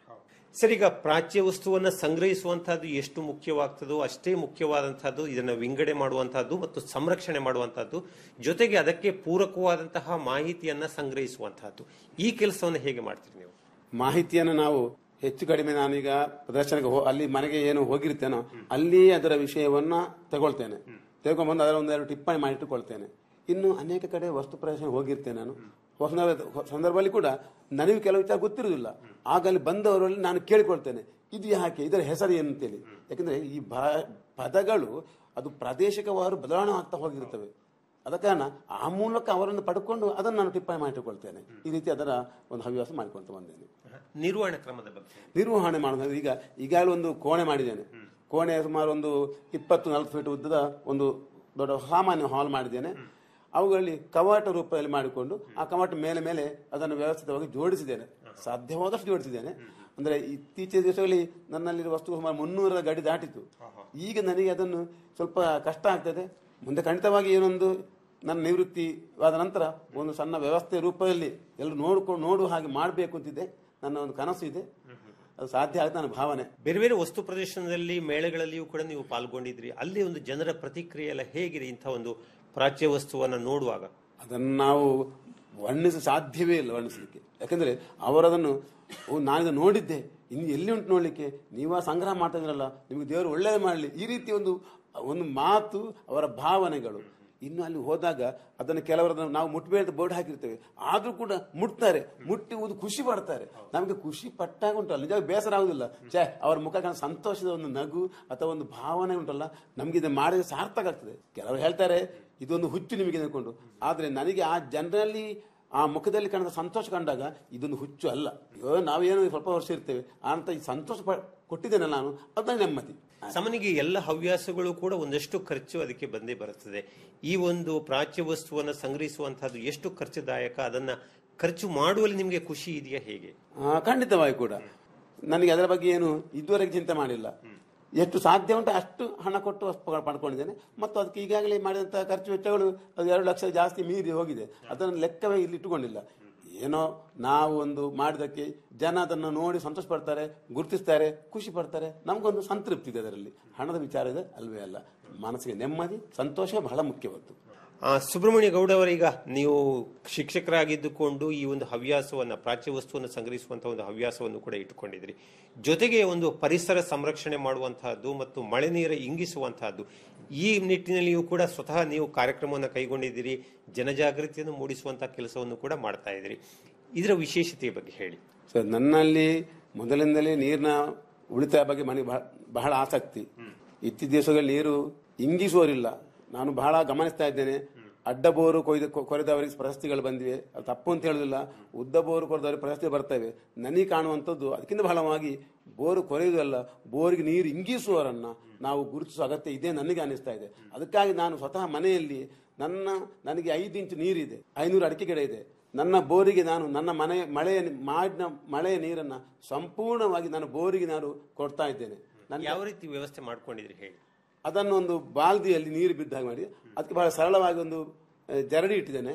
ಸರ್ ಈಗ ಪ್ರಾಚ್ಯ ವಸ್ತುವನ್ನ ಸಂಗ್ರಹಿಸುವಂತಹದ್ದು ಎಷ್ಟು ಮುಖ್ಯವಾಗ್ತದೋ ಅಷ್ಟೇ ಮುಖ್ಯವಾದಂತಹದ್ದು ಇದನ್ನ ವಿಂಗಡೆ ಮಾಡುವಂತಹದ್ದು ಮತ್ತು ಸಂರಕ್ಷಣೆ ಮಾಡುವಂತಹದ್ದು ಜೊತೆಗೆ ಅದಕ್ಕೆ ಪೂರಕವಾದಂತಹ ಮಾಹಿತಿಯನ್ನ ಸಂಗ್ರಹಿಸುವಂತಹದ್ದು ಈ ಕೆಲಸವನ್ನು ಹೇಗೆ ಮಾಡ್ತೀರಿ ನೀವು ಮಾಹಿತಿಯನ್ನು ನಾವು ಹೆಚ್ಚು ಕಡಿಮೆ ನಾನೀಗ ಪ್ರದರ್ಶನಕ್ಕೆ ಹೋ- ಅಲ್ಲಿ ಮನೆಗೆ ಏನು ಹೋಗಿರ್ತೇನೋ ಅಲ್ಲಿ ಅದರ ವಿಷಯವನ್ನ ತಗೊಳ್ತೇನೆ ತೆಗೆದುಕೊಂಡ್ಬಂದು ಅದರ ಒಂದೆರಡು ಟಿಪ್ಪಣಿ ಮಾಡಿಟ್ಟುಕೊಳ್ತೇನೆ ಇನ್ನು ಅನೇಕ ಕಡೆ ವಸ್ತು ಪ್ರದರ್ಶನ ಹೋಗಿರ್ತೇನೆ ನಾನು ಸಂದರ್ಭ- ಸಂದರ್ಭದಲ್ಲಿ ಕೂಡ ನನಗೂ ಕೆಲವು ವಿಚಾರ ಗೊತ್ತಿರುವುದಿಲ್ಲ ಆಗ ಅಲ್ಲಿ ಬಂದವರಲ್ಲಿ ನಾನು ಕೇಳಿಕೊಳ್ತೇನೆ ಇದು ಯಾಕೆ ಇದರ ಹೆಸರು ಏನು ಅಂತೇಳಿ ಯಾಕಂದ್ರೆ ಈ ಭಾ- ಪದಗಳು ಅದು ಪ್ರಾದೇಶಿಕವಾರು ಬದಲಾವಣೆ ಆಗ್ತಾ ಹೋಗಿರ್ತವೆ ಅದ ಕಾರಣ ಆ ಮೂಲಕ ಅವರನ್ನು ಪಡ್ಕೊಂಡು ಅದನ್ನು ನಾನು ಟಿಪ್ಪಣಿ ಮಾಡಿಟ್ಟುಕೊಳ್ತೇನೆ ಈ ರೀತಿ ಅದರ ಒಂದು ಹವ್ಯಾಸ ಮಾಡಿಕೊಳ್ತಾ ಬಂದೇನೆ ನಿರ್ವಹಣೆ ಕ್ರಮದ ಬಗ್ಗೆ ನಿರ್ವಹಣೆ ಮಾಡೋದು ಈಗ ಈಗಾಗಲೇ ಒಂದು ಕೋಣೆ ಮಾಡಿದ್ದೇನೆ ಕೋಣೆ ಸುಮಾರು ಒಂದು ಇಪ್ಪತ್ತು ನಾಲ್ಕು ಫೀಟ್ ಉದ್ದದ ಒಂದು ದೊಡ್ಡ ಸಾಮಾನ್ಯ ಹಾಲ್ ಮಾಡಿದ್ದೇನೆ ಅವುಗಳಲ್ಲಿ ಕವಾಟ ರೂಪದಲ್ಲಿ ಮಾಡಿಕೊಂಡು ಆ ಕವಾಟ ಮೇಲೆ ಮೇಲೆ ಅದನ್ನು ವ್ಯವಸ್ಥಿತವಾಗಿ ಜೋಡಿಸಿದ್ದೇನೆ ಸಾಧ್ಯವಾದಷ್ಟು ಜೋಡಿಸಿದ್ದೇನೆ ಅಂದ್ರೆ ಇತ್ತೀಚಿನ ದಿವಸಗಳಲ್ಲಿ ನನ್ನಲ್ಲಿರುವ ವಸ್ತು ಸುಮಾರು ಮುನ್ನೂರ ಗಡಿ ದಾಟಿತು ಈಗ ನನಗೆ ಅದನ್ನು ಸ್ವಲ್ಪ ಕಷ್ಟ ಆಗ್ತದೆ ಮುಂದೆ ಖಂಡಿತವಾಗಿ ಏನೊಂದು ನನ್ನ ನಿವೃತ್ತಿವಾದ ನಂತರ ಒಂದು ಸಣ್ಣ ವ್ಯವಸ್ಥೆ ರೂಪದಲ್ಲಿ ಎಲ್ಲರೂ ನೋಡ್ಕೊಂಡು ನೋಡುವ ಹಾಗೆ ಮಾಡಬೇಕು ಅಂತಿದೆ ನನ್ನ ಒಂದು ಕನಸು ಇದೆ ಅದು ಸಾಧ್ಯ ಆಗುತ್ತೆ ನನ್ನ ಭಾವನೆ ಬೇರೆ ಬೇರೆ ವಸ್ತು ಪ್ರದರ್ಶನದಲ್ಲಿ ಮೇಳಗಳಲ್ಲಿಯೂ ಕೂಡ ನೀವು ಪಾಲ್ಗೊಂಡಿದ್ರಿ ಅಲ್ಲಿ ಒಂದು ಜನರ ಪ್ರತಿಕ್ರಿಯೆ ಎಲ್ಲ ಹೇಗಿದೆ ಇಂಥ ಒಂದು ಪ್ರಾಚ್ಯ ವಸ್ತುವನ್ನ ನೋಡುವಾಗ ಅದನ್ನು ನಾವು ವರ್ಣಿಸ ಸಾಧ್ಯವೇ ಇಲ್ಲ ವರ್ಣಿಸಲಿಕ್ಕೆ ಯಾಕಂದ್ರೆ ಅವರದನ್ನು ಓ ನಾನಿದ ನೋಡಿದ್ದೆ ಇನ್ನು ಎಲ್ಲಿ ಉಂಟು ನೋಡ್ಲಿಕ್ಕೆ ನೀವ ಸಂಗ್ರಹ ಮಾಡ್ತಾ ಇದ್ರಲ್ಲ ನಿಮಗೆ ದೇವರು ಒಳ್ಳೇದು ಮಾಡಲಿ ಈ ರೀತಿ ಒಂದು ಒಂದು ಮಾತು ಅವರ ಭಾವನೆಗಳು ಇನ್ನು ಅಲ್ಲಿ ಹೋದಾಗ ಅದನ್ನು ಕೆಲವರನ್ನು ನಾವು ಮುಟ್ಬೇಡ ಬೋರ್ಡ್ ಹಾಕಿರ್ತೇವೆ ಆದ್ರೂ ಕೂಡ ಮುಟ್ತಾರೆ ಮುಟ್ಟಿ ಒಂದು ಖುಷಿ ಪಡ್ತಾರೆ ನಮಗೆ ಖುಷಿ ಪಟ್ಟಾಗ ಉಂಟಲ್ಲ ನಿಜವಾಗಿ ಬೇಸರ ಆಗುದಿಲ್ಲ ಛೇ ಅವರ ಮುಖ ಕಾಣ ಸಂತೋಷದ ಒಂದು ನಗು ಅಥವಾ ಒಂದು ಭಾವನೆ ಉಂಟಲ್ಲ ನಮ್ಗೆ ಇದು ಮಾಡಿದ್ರೆ ಸಾರ್ಥಕ ಆಗ್ತದೆ ಕೆಲವರು ಹೇಳ್ತಾರೆ ಇದೊಂದು ಹುಚ್ಚು ನಿಮಗೆ ಅನ್ಕೊಂಡು ಆದ್ರೆ ನನಗೆ ಆ ಜನರಲ್ಲಿ ಆ ಮುಖದಲ್ಲಿ ಕಾಣದ ಸಂತೋಷ ಕಂಡಾಗ ಇದೊಂದು ಹುಚ್ಚು ಅಲ್ಲ ಅಯ್ಯೋ ನಾವೇನು ಸ್ವಲ್ಪ ವರ್ಷ ಇರ್ತೇವೆ ಅಂತ ಈ ಸಂತೋಷ ಪ- ಕೊಟ್ಟಿದ್ದೇನೆ ನಾನು ಅದನ್ನ ನೆಮ್ಮದಿ ಸಾಮಾನ್ಯವಾಗಿ ಎಲ್ಲ ಹವ್ಯಾಸಗಳು ಕೂಡ ಒಂದಷ್ಟು ಖರ್ಚು ಅದಕ್ಕೆ ಬಂದೇ ಬರುತ್ತದೆ ಈ ಒಂದು ಪ್ರಾಚ್ಯ ವಸ್ತುವನ್ನ ಸಂಗ್ರಹಿಸುವಂತಹದ್ದು ಎಷ್ಟು ಖರ್ಚುದಾಯಕ ಅದನ್ನ ಖರ್ಚು ಮಾಡುವಲ್ಲಿ ನಿಮಗೆ ಖುಷಿ ಇದೆಯಾ ಹೇಗೆ ಆ, ಖಂಡಿತವಾಗಿ ಕೂಡ ನನಗೆ ಅದರ ಬಗ್ಗೆ ಏನು ಇದುವರೆಗೆ ಚಿಂತೆ ಮಾಡಿಲ್ಲ ಎಷ್ಟು ಸಾಧ್ಯ ಉಂಟು ಅಷ್ಟು ಹಣ ಕೊಟ್ಟು ವಸ್ತು ಪಡ್ಕೊಂಡಿದ್ದೇನೆ ಮತ್ತು ಅದಕ್ಕೆ ಈಗಾಗಲೇ ಮಾಡಿದಂಥ ಖರ್ಚು ವೆಚ್ಚಗಳು ಅದು ಎರಡು ಲಕ್ಷ ಜಾಸ್ತಿ ಮೀರಿ ಹೋಗಿದೆ ಅದನ್ನು ಲೆಕ್ಕವೇ ಇಲ್ಲಿ ಇಟ್ಟುಕೊಂಡಿಲ್ಲ ಏನೋ ನಾವು ಒಂದು ಮಾಡಿದಕ್ಕೆ ಜನ ಅದನ್ನು ನೋಡಿ ಸಂತೋಷ ಪಡ್ತಾರೆ ಗುರುತಿಸ್ತಾರೆ ಖುಷಿ ಪಡ್ತಾರೆ ನಮಗೊಂದು ಸಂತೃಪ್ತಿ ಇದೆ ಅದರಲ್ಲಿ ಹಣದ ವಿಚಾರ ಇದೆ ಅಲ್ವೇ ಅಲ್ಲ ಮನಸ್ಸಿಗೆ ನೆಮ್ಮದಿ ಸಂತೋಷ ಬಹಳ ಮುಖ್ಯವಾದ್ದು ಆ, ಸುಬ್ರಹ್ಮಣ್ಯ ಗೌಡ ಅವರೀಗ ನೀವು ಶಿಕ್ಷಕರಾಗಿದ್ದುಕೊಂಡು ಈ ಒಂದು ಹವ್ಯಾಸವನ್ನ ಪ್ರಾಚ್ಯ ವಸ್ತುವನ್ನು ಸಂಗ್ರಹಿಸುವಂತಹ ಒಂದು ಹವ್ಯಾಸವನ್ನು ಕೂಡ ಇಟ್ಟುಕೊಂಡಿದ್ರಿ ಜೊತೆಗೆ ಒಂದು ಪರಿಸರ ಸಂರಕ್ಷಣೆ ಮಾಡುವಂತಹದ್ದು ಮತ್ತು ಮಳೆ ನೀರು ಇಂಗಿಸುವಂತಹದ್ದು ಈ ನಿಟ್ಟಿನಲ್ಲಿಯೂ ಕೂಡ ಸ್ವತಃ ನೀವು ಕಾರ್ಯಕ್ರಮವನ್ನು ಕೈಗೊಂಡಿದ್ದೀರಿ ಜನಜಾಗೃತಿಯನ್ನು ಮೂಡಿಸುವಂತಹ ಕೆಲಸವನ್ನು ಕೂಡ ಮಾಡ್ತಾ ಇದ್ದೀರಿ ಇದರ ವಿಶೇಷತೆಯ ಬಗ್ಗೆ ಹೇಳಿ ಸರ್ ನನ್ನಲ್ಲಿ ಮೊದಲಿಂದಲೇ ನೀರಿನ ಉಳಿತಾಯ ಬಗ್ಗೆ ಮನೆ ಬಹಳ ಬಹಳ ಆಸಕ್ತಿ ಇತ್ತೀಚಿನ ದಿವಸಗಳಲ್ಲಿ ನೀರು ಇಂಗಿಸುವರಿಲ್ಲ ನಾನು ಬಹಳ ಗಮನಿಸ್ತಾ ಇದ್ದೇನೆ ಅಡ್ಡ ಬೋರು ಕೊಯ್ದು ಕೊ- ಕೊರೆದವರಿಗೆ ಪ್ರಶಸ್ತಿಗಳು ಬಂದಿವೆ ಅದು ತಪ್ಪು ಅಂತ ಹೇಳುದಿಲ್ಲ ಉದ್ದ ಬೋರು ಕೊರೆದವರಿಗೆ ಪ್ರಶಸ್ತಿ ಬರ್ತವೆ ನನಗೆ ಕಾಣುವಂಥದ್ದು ಅದಕ್ಕಿಂತ ಬಹಳವಾಗಿ ಬೋರು ಕೊರೆಯುವುದಲ್ಲ ಬೋರಿಗೆ ನೀರು ಇಂಗಿಸುವವರನ್ನ ನಾವು ಗುರುತಿಸುವ ಅಗತ್ಯ ಇದೆ ನನಗೆ ಅನಿಸ್ತಾ ಇದೆ ಅದಕ್ಕಾಗಿ ನಾನು ಸ್ವತಃ ಮನೆಯಲ್ಲಿ ನನ್ನ ನನಗೆ ಐದು ಇಂಚು ನೀರಿದೆ ಐನೂರು ಅಡಿಕೆ ಗಿಡ ಇದೆ ನನ್ನ ಬೋರಿಗೆ ನಾನು ನನ್ನ ಮನೆ ಮಳೆಯ ಮಾಡಿನ ಮಳೆಯ ನೀರನ್ನ ಸಂಪೂರ್ಣವಾಗಿ ನಾನು ಬೋರಿಗೆ ನಾನು ಕೊಡ್ತಾ ಇದ್ದೇನೆ ನನ್ನ ಯಾವ ರೀತಿ ವ್ಯವಸ್ಥೆ ಮಾಡ್ಕೊಂಡಿದ್ರಿ ಹೇಳಿ ಅದನ್ನು ಒಂದು ಬಾಲ್ದಿಯಲ್ಲಿ ನೀರು ಬಿದ್ದ ಹಾಗೆ ಮಾಡಿ ಅದಕ್ಕೆ ಬಹಳ ಸರಳವಾಗಿ ಒಂದು ಆ, ಜರಡಿ ಇಟ್ಟಿದ್ದೇನೆ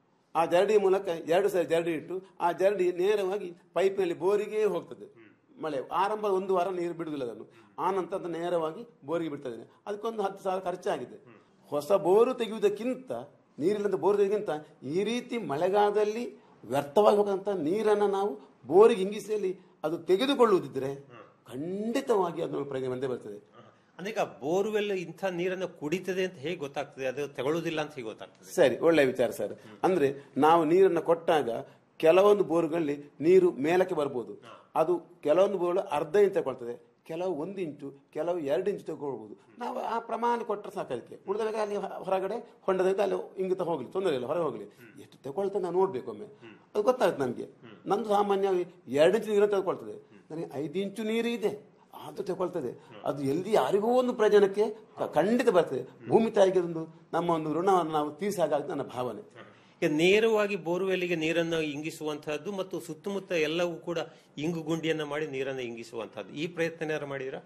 ಆ ಜರಡಿ ಮೂಲಕ ಎರಡು ಸಲ ಜರಡಿ ಇಟ್ಟು ಆ ಜರಡಿ ನೇರವಾಗಿ ಪೈಪ್ನಲ್ಲಿ ಬೋರಿಗೆ ಹೋಗ್ತದೆ ಮಳೆ ಆರಂಭ ಒಂದು ವಾರ ನೀರು ಬಿಡುವುದಿಲ್ಲ ಅದನ್ನು ಆ ನಂತರ ಅದು ನೇರವಾಗಿ ಬೋರಿಗೆ ಬಿಡ್ತಾ ಇದ್ದೇನೆ ಅದಕ್ಕೊಂದು ಹತ್ತು ಸಾವಿರ ಖರ್ಚಾಗಿದೆ ಹೊಸ ಬೋರು ತೆಗೆಯುವುದಕ್ಕಿಂತ ನೀರಿಲ್ಲದ ಬೋರು ತೆಗೆಯುವುದಕ್ಕಿಂತ ಈ ರೀತಿ ಮಳೆಗಾಲದಲ್ಲಿ ವ್ಯರ್ಥವಾಗಿ ಹೋಗಂತ ನೀರನ್ನು ನಾವು ಬೋರಿಗೆ ಇಂಗಿಸಲಿ ಅದು ತೆಗೆದುಕೊಳ್ಳುವುದಿದ್ರೆ ಖಂಡಿತವಾಗಿ ಅದನ್ನು ಪ್ರಯೋಜನ ಬಂದೇ ಬರ್ತದೆ ಅಂದ್ರೆ ಈಗ ಬೋರ್ವೆಲ್ ಇಂಥ ನೀರನ್ನು ಕುಡಿತದೆ ಅಂತ ಹೇಗೆ ಗೊತ್ತಾಗ್ತದೆ ಅದು ತಗೊಳ್ಳೋದಿಲ್ಲ ಅಂತ ಹೇಗೆ ಗೊತ್ತಾಗ್ತದೆ ಸರಿ ಒಳ್ಳೆ ವಿಚಾರ ಸರ್ ಅಂದ್ರೆ ನಾವು ನೀರನ್ನ ಕೊಟ್ಟಾಗ ಕೆಲವೊಂದು ಬೋರ್ಗಳಲ್ಲಿ ನೀರು ಮೇಲಕ್ಕೆ ಬರ್ಬೋದು ಅದು ಕೆಲವೊಂದು ಬೋರ್ ಅರ್ಧ ಇಂಚ್ ತಗೊಳ್ತದೆ ಕೆಲವು ಒಂದು ಇಂಚು ಕೆಲವು ಎರಡು ಇಂಚು ತಗೊಳ್ಬಹುದು ನಾವು ಆ ಪ್ರಮಾಣ ಕೊಟ್ಟರೆ ಸಾಕು ಅದಕ್ಕೆ ಉಳಿದಾಗ ಅಲ್ಲಿ ಹೊ- ಹೊರಗಡೆ ಹೊಂಡದಿಂದ ಅಲ್ಲಿ ಇಂಗಿತ ಹೋಗ್ಲಿ ತೊಂದರೆ ಇಲ್ಲ ಹೊರಗೆ ಹೋಗ್ಲಿ ಎಷ್ಟು ತಗೊಳ್ತದೆ ನಾವು ನೋಡ್ಬೇಕು ಒಮ್ಮೆ ಅದು ಗೊತ್ತಾಗುತ್ತೆ ನಮಗೆ ನಂದು ಸಾಮಾನ್ಯವಾಗಿ ಎರಡು ಇಂಚು ನೀರು ತಗೊಳ್ತದೆ ನನಗೆ ಐದು ಇಂಚು ನೀರು ಇದೆ ಅದು ತಗೊಳ್ತದೆ ಅದು ಎಲ್ಲಿ ಯಾರಿಗೂ ಒಂದು ಪ್ರಯೋಜನಕ್ಕೆ ಕ- ಖಂಡಿತ ಬರ್ತದೆ ಭೂಮಿ ತಾಯಿಗೆ ಒಂದು ನಮ್ಮ ಒಂದು ಋಣವನ್ನು ನಾವು ತೀರಿಸಾಗುತ್ತೆ ನನ್ನ ಭಾವನೆ ಈಗ ನೇರವಾಗಿ ಬೋರ್ವೆಲ್ಗೆ ನೀರನ್ನು ಇಂಗಿಸುವಂತಹದ್ದು ಮತ್ತು ಸುತ್ತಮುತ್ತ ಎಲ್ಲವೂ ಕೂಡ ಇಂಗು ಗುಂಡಿಯನ್ನ ಮಾಡಿ ನೀರನ್ನು ಇಂಗಿಸುವಂತಹದ್ದು ಈ ಪ್ರಯತ್ನ ಏನಾರು ಮಾಡಿದಿರಾ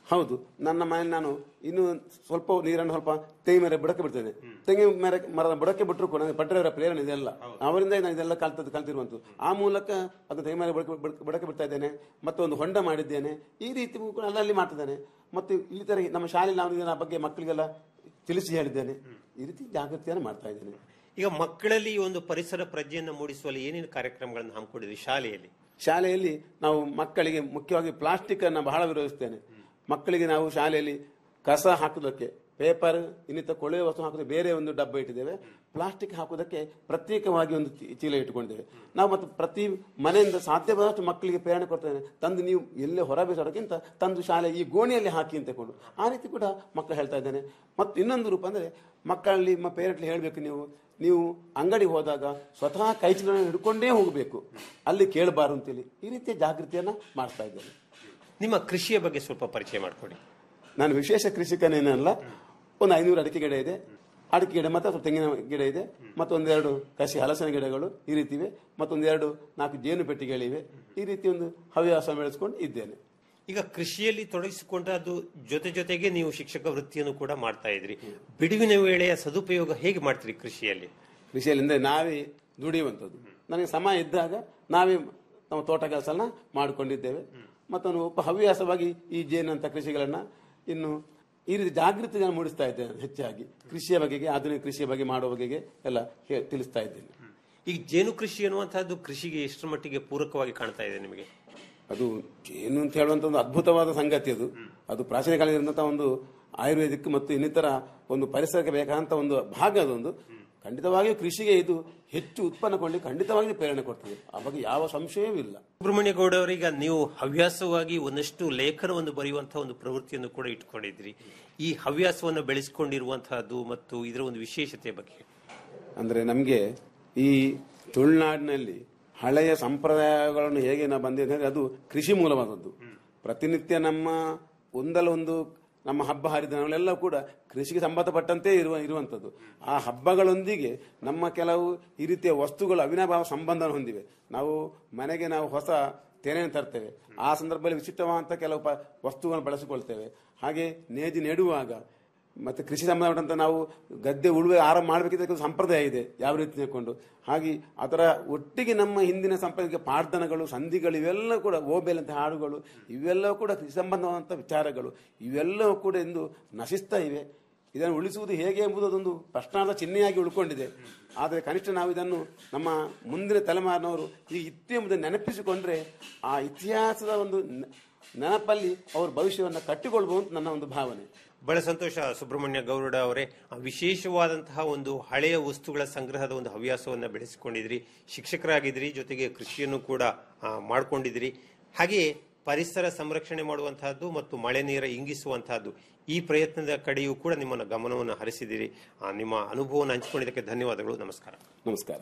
ಹೌದು ನನ್ನ ಮನೆಯಲ್ಲಿ ನಾನು ಇನ್ನು ಸ್ವಲ್ಪ ನೀರನ್ನು ಸ್ವಲ್ಪ ತೆಂಗಿನ ಮರ ಬುಡಕ್ಕೆ ಬಿಡ್ತೇನೆ ತೆಂಗಿನ ಮರ ಮರದ ಬುಡಕ್ಕೆ ಬಿಟ್ಟರು ಕೂಡ ನನಗೆ ಪಟ್ಟರೆಯವರ ಪ್ರೇರಣೆ ಇದೆಲ್ಲ ಅವರಿಂದ ನಾನು ಇದೆಲ್ಲ ಕಲ್ತದ್ದು ಕಲ್ತಿರುವಂತು ಆ ಮೂಲಕ ಅದು ತೆಂಗಿನ ಮರ ಬುಡಕ್ಕೆ ಬುಡಕ್ಕೆ- ಬುಡಕ್ಕೆ ಬಿಡ್ತಾ ಇದ್ದೇನೆ ಮತ್ತು ಒಂದು ಹೊಂಡ ಮಾಡಿದ್ದೇನೆ ಈ ರೀತಿ ಕೂಡ ಅಲ್ಲಲ್ಲಿ ಮಾಡ್ತಿದ್ದೇನೆ ಮತ್ತು ಇಲ್ಲಿ ತರ ನಮ್ಮ ಶಾಲೆಯಲ್ಲಿ ನಾನು ಇದರ ಬಗ್ಗೆ ಮಕ್ಕಳಿಗೆಲ್ಲ ತಿಳಿಸಿ ಹೇಳಿದ್ದೇನೆ ಈ ರೀತಿ ಜಾಗೃತಿಯನ್ನು ಮಾಡ್ತಾ ಇದ್ದೇನೆ ಈಗ ಮಕ್ಕಳಲ್ಲಿ ಈ ಒಂದು ಪರಿಸರ ಪ್ರಜ್ಞೆಯನ್ನು ಮೂಡಿಸುವಲ್ಲಿ ಏನೇನು ಕಾರ್ಯಕ್ರಮಗಳನ್ನು ಹಮ್ಮಿಕೊಂಡಿದ್ರಿ ಶಾಲೆಯಲ್ಲಿ ಶಾಲೆಯಲ್ಲಿ ನಾವು ಮಕ್ಕಳಿಗೆ ಮುಖ್ಯವಾಗಿ ಪ್ಲಾಸ್ಟಿಕ್ ಅನ್ನು ಬಹಳ ವಿರೋಧಿಸ್ತೇನೆ ಮಕ್ಕಳಿಗೆ ನಾವು ಶಾಲೆಯಲ್ಲಿ ಕಸ ಹಾಕುವುದಕ್ಕೆ ಪೇಪರ್ ಇನ್ನಿತ ಕೊಳೆಯ ವಸ್ತು ಹಾಕುವುದಕ್ಕೆ ಬೇರೆ ಒಂದು ಡಬ್ಬ ಇಟ್ಟಿದ್ದೇವೆ ಪ್ಲಾಸ್ಟಿಕ್ ಹಾಕುವುದಕ್ಕೆ ಪ್ರತ್ಯೇಕವಾಗಿ ಒಂದು ಚೀ- ಚೀಲ ಇಟ್ಟುಕೊಂಡಿದ್ದೇವೆ ನಾವು ಮತ್ತು ಪ್ರತಿ ಮನೆಯಿಂದ ಸಾಧ್ಯವಾದಷ್ಟು ಮಕ್ಕಳಿಗೆ ಪ್ರೇರಣೆ ಕೊಡ್ತೇನೆ ತಂದು ನೀವು ಎಲ್ಲೇ ಹೊರ ಬೇಸೋದಕ್ಕಿಂತ ತಂದು ಶಾಲೆ ಈ ಗೋಣಿಯಲ್ಲಿ ಹಾಕಿ ಅಂತ ಕೊಂಡು ಆ ರೀತಿ ಕೂಡ ಮಕ್ಕಳು ಹೇಳ್ತಾ ಇದ್ದೇನೆ ಮತ್ತು ಇನ್ನೊಂದು ರೂಪ ಅಂದರೆ ಮಕ್ಕಳಲ್ಲಿ ನಿಮ್ಮ ಪೇರೆಂಟ್ಲಿ ಹೇಳಬೇಕು ನೀವು ನೀವು ಅಂಗಡಿ ಹೋದಾಗ ಸ್ವತಃ ಕೈ ಚೀಲನ ಹಿಡ್ಕೊಂಡೇ ಹೋಗಬೇಕು ಅಲ್ಲಿ ಕೇಳಬಾರು ಅಂತೇಳಿ ಈ ರೀತಿಯ ಜಾಗೃತಿಯನ್ನ ಮಾಡ್ತಾ ಇದ್ದೇನೆ ನಿಮ್ಮ ಕೃಷಿಯ ಬಗ್ಗೆ ಸ್ವಲ್ಪ ಪರಿಚಯ ಮಾಡಿಕೊಡಿ ನಾನು ವಿಶೇಷ ಕೃಷಿಕನೇನಲ್ಲ ಒಂದು ಐನೂರು ಅಡಿಕೆ ಗಿಡ ಇದೆ ಅಡಿಕೆ ಗಿಡ ಮತ್ತು ಸ್ವಲ್ಪ ತೆಂಗಿನ ಗಿಡ ಇದೆ ಮತ್ತೊಂದೆರಡು ಕಸಿ ಹಲಸಿನ ಗಿಡಗಳು ಈ ರೀತಿ ಇವೆ ಮತ್ತೊಂದೆರಡು ನಾಲ್ಕು ಜೇನು ಪೆಟ್ಟಿಗೆಗಳಿವೆ ಈ ರೀತಿ ಒಂದು ಹವ್ಯಾಸ ಬೆಳೆಸ್ಕೊಂಡು ಇದ್ದೇನೆ ಈಗ ಕೃಷಿಯಲ್ಲಿ ತೊಡಗಿಸಿಕೊಂಡದ್ದು ಜೊತೆ ಜೊತೆಗೆ ನೀವು ಶಿಕ್ಷಕ ವೃತ್ತಿಯನ್ನು ಕೂಡ ಮಾಡ್ತಾ ಇದ್ರಿ ಬಿಡುವಿನ ವೇಳೆಯ ಸದುಪಯೋಗ ಹೇಗೆ ಮಾಡ್ತೀರಿ ಕೃಷಿಯಲ್ಲಿ ಕೃಷಿಯಲ್ಲಿ ಅಂದರೆ ನಾವೇ ದುಡಿಯುವಂಥದ್ದು ನನಗೆ ಸಮಯ ಇದ್ದಾಗ ನಾವೇ ನಮ್ಮ ತೋಟ ಕೆಲಸನ ಮಾಡಿಕೊಂಡಿದ್ದೇವೆ ಮತ್ತೊಂದು ಉಪ ಹವ್ಯಾಸವಾಗಿ ಈ ಜೇನಂತ ಕೃಷಿಗಳನ್ನ ಇನ್ನು ಈ ರೀತಿ ಜಾಗೃತಿಗಳನ್ನು ಮೂಡಿಸ್ತಾ ಇದ್ದೇನೆ ಹೆಚ್ಚಾಗಿ ಕೃಷಿಯ ಬಗೆಗೆ ಆಧುನಿಕ ಕೃಷಿಯ ಬಗ್ಗೆ ಮಾಡುವ ಬಗೆಗೆ ಎಲ್ಲ ಹೇ- ತಿಳಿಸ್ತಾ ಇದ್ದೇನೆ ಈಗ ಜೇನು ಕೃಷಿ ಅನ್ನುವಂತಹದ್ದು ಕೃಷಿಗೆ ಎಷ್ಟರ ಮಟ್ಟಿಗೆ ಪೂರಕವಾಗಿ ಕಾಣ್ತಾ ಇದೆ ನಿಮಗೆ ಅದು ಏನು ಅಂತ ಹೇಳುವಂತ ಒಂದು ಅದ್ಭುತವಾದ ಸಂಗತಿ ಅದು ಅದು ಪ್ರಾಚೀನ ಕಾಲದಿಂದ ಒಂದು ಆಯುರ್ವೇದಿಕ್ ಮತ್ತು ಇನ್ನಿತರ ಒಂದು ಪರಿಸರಕ್ಕೆ ಬೇಕಾದಂತ ಒಂದು ಭಾಗ ಅದೊಂದು ಖಂಡಿತವಾಗಿಯೂ ಕೃಷಿಗೆ ಇದು ಹೆಚ್ಚು ಉತ್ಪನ್ನ ಕೊಳ್ಳಿ ಖಂಡಿತವಾಗಿಯೂ ಪ್ರೇರಣೆ ಕೊಡ್ತದೆ ಆ ಬಗ್ಗೆ ಯಾವ ಸಂಶಯವೂ ಇಲ್ಲ ಸುಬ್ರಹ್ಮಣ್ಯ ಗೌಡ ಅವರೀಗ ನೀವು ಹವ್ಯಾಸವಾಗಿ ಒಂದಷ್ಟು ಲೇಖನವನ್ನು ಬರೆಯುವಂತಹ ಒಂದು ಪ್ರವೃತ್ತಿಯನ್ನು ಕೂಡ ಇಟ್ಕೊಂಡಿದ್ರಿ ಈ ಹವ್ಯಾಸವನ್ನು ಬೆಳೆಸಿಕೊಂಡಿರುವಂತಹದ್ದು ಮತ್ತು ಇದರ ಒಂದು ವಿಶೇಷತೆ ಬಗ್ಗೆ ಅಂದ್ರೆ ನಮಗೆ ಈ ತುಳುನಾಡಿನಲ್ಲಿ ಹಳೆಯ ಸಂಪ್ರದಾಯಗಳನ್ನು ಹೇಗೆ ನಾವು ಬಂದಿದೆ ಅಂದ್ರೆ ಅದು ಕೃಷಿ ಮೂಲವಾದದ್ದು ಪ್ರತಿನಿತ್ಯ ನಮ್ಮ ಒಂದಲ್ಲ ಒಂದು ನಮ್ಮ ಹಬ್ಬ ಹರಿದಿನಗಳೆಲ್ಲ ಕೂಡ ಕೃಷಿಗೆ ಸಂಬಂಧಪಟ್ಟಂತೆ ಇರುವ ಇರುವಂಥದ್ದು ಆ ಹಬ್ಬಗಳೊಂದಿಗೆ ನಮ್ಮ ಕೆಲವು ಈ ರೀತಿಯ ವಸ್ತುಗಳು ಅವಿನಾಭಾವ ಸಂಬಂಧವನ್ನು ಹೊಂದಿವೆ ನಾವು ಮನೆಗೆ ನಾವು ಹೊಸ ತೆನೆಯನ್ನು ತರ್ತೇವೆ ಆ ಸಂದರ್ಭದಲ್ಲಿ ವಿಚಿತ್ರವಾದಂಥ ಕೆಲವು ಪ ವಸ್ತುಗಳನ್ನು ಬಳಸಿಕೊಳ್ತೇವೆ ಹಾಗೆ ನೇಜಿ ನೆಡುವಾಗ ಮತ್ತೆ ಕೃಷಿ ಸಂಬಂಧಪಟ್ಟಂತ ನಾವು ಗದ್ದೆ ಉಳುವೆ ಆರಂಭ ಮಾಡಬೇಕಿದ್ದ ಸಂಪ್ರದಾಯ ಇದೆ ಯಾವ ರೀತಿ ತಿಳ್ಕೊಂಡು ಹಾಗೆ ಅದರ ಒಟ್ಟಿಗೆ ನಮ್ಮ ಹಿಂದಿನ ಸಂಪ್ರದಾಯಕ್ಕೆ ಪ್ರಾರ್ಥನೆಗಳು ಸಂಧಿಗಳು ಇವೆಲ್ಲ ಕೂಡ ಓಬೇಲ್ ಅಂತ ಹಾಡುಗಳು ಇವೆಲ್ಲವೂ ಕೂಡ ಕೃಷಿ ಸಂಬಂಧವಾದಂಥ ವಿಚಾರಗಳು ಇವೆಲ್ಲವೂ ಕೂಡ ಇಂದು ನಶಿಸ್ತಾ ಇವೆ ಇದನ್ನು ಉಳಿಸುವುದು ಹೇಗೆ ಎಂಬುದು ಅದೊಂದು ಪ್ರಶ್ನಾರ್ಥ ಚಿಹ್ನೆಯಾಗಿ ಉಳ್ಕೊಂಡಿದೆ ಆದರೆ ಕನಿಷ್ಠ ನಾವು ಇದನ್ನು ನಮ್ಮ ಮುಂದಿನ ತಲೆಮಾರಿನವರು ಈ ಇತ್ತು ಎಂಬುದನ್ನು ನೆನಪಿಸಿಕೊಂಡ್ರೆ ಆ ಇತಿಹಾಸದ ಒಂದು ನೆ- ನೆನಪಲ್ಲಿ ಅವರು ಭವಿಷ್ಯವನ್ನು ಕಟ್ಟಿಕೊಳ್ಬಹುದು ಅಂತ ನನ್ನ ಒಂದು ಭಾವನೆ ಬಹಳ ಸಂತೋಷ ಸುಬ್ರಹ್ಮಣ್ಯ ಗೌಡ ಅವರೇ ಆ ವಿಶೇಷವಾದಂತಹ ಒಂದು ಹಳೆಯ ವಸ್ತುಗಳ ಸಂಗ್ರಹದ ಒಂದು ಹವ್ಯಾಸವನ್ನು ಬೆಳೆಸಿಕೊಂಡಿದ್ರಿ ಶಿಕ್ಷಕರಾಗಿದ್ರಿ ಜೊತೆಗೆ ಕೃಷಿಯನ್ನು ಕೂಡ ಆ, ಮಾಡ್ಕೊಂಡಿದ್ರಿ ಹಾಗೆಯೇ ಪರಿಸರ ಸಂರಕ್ಷಣೆ ಮಾಡುವಂತಹದ್ದು ಮತ್ತು ಮಳೆ ನೀರ ಇಂಗಿಸುವಂತಹದ್ದು ಈ ಪ್ರಯತ್ನದ ಕಡೆಯೂ ಕೂಡ ನಿಮ್ಮನ್ನ ಗಮನವನ್ನು ಹರಿಸಿದಿರಿ ಆ, ನಿಮ್ಮ ಅನುಭವವನ್ನು ಹಂಚಿಕೊಂಡಿದ್ದಕ್ಕೆ ಧನ್ಯವಾದಗಳು ನಮಸ್ಕಾರ ನಮಸ್ಕಾರ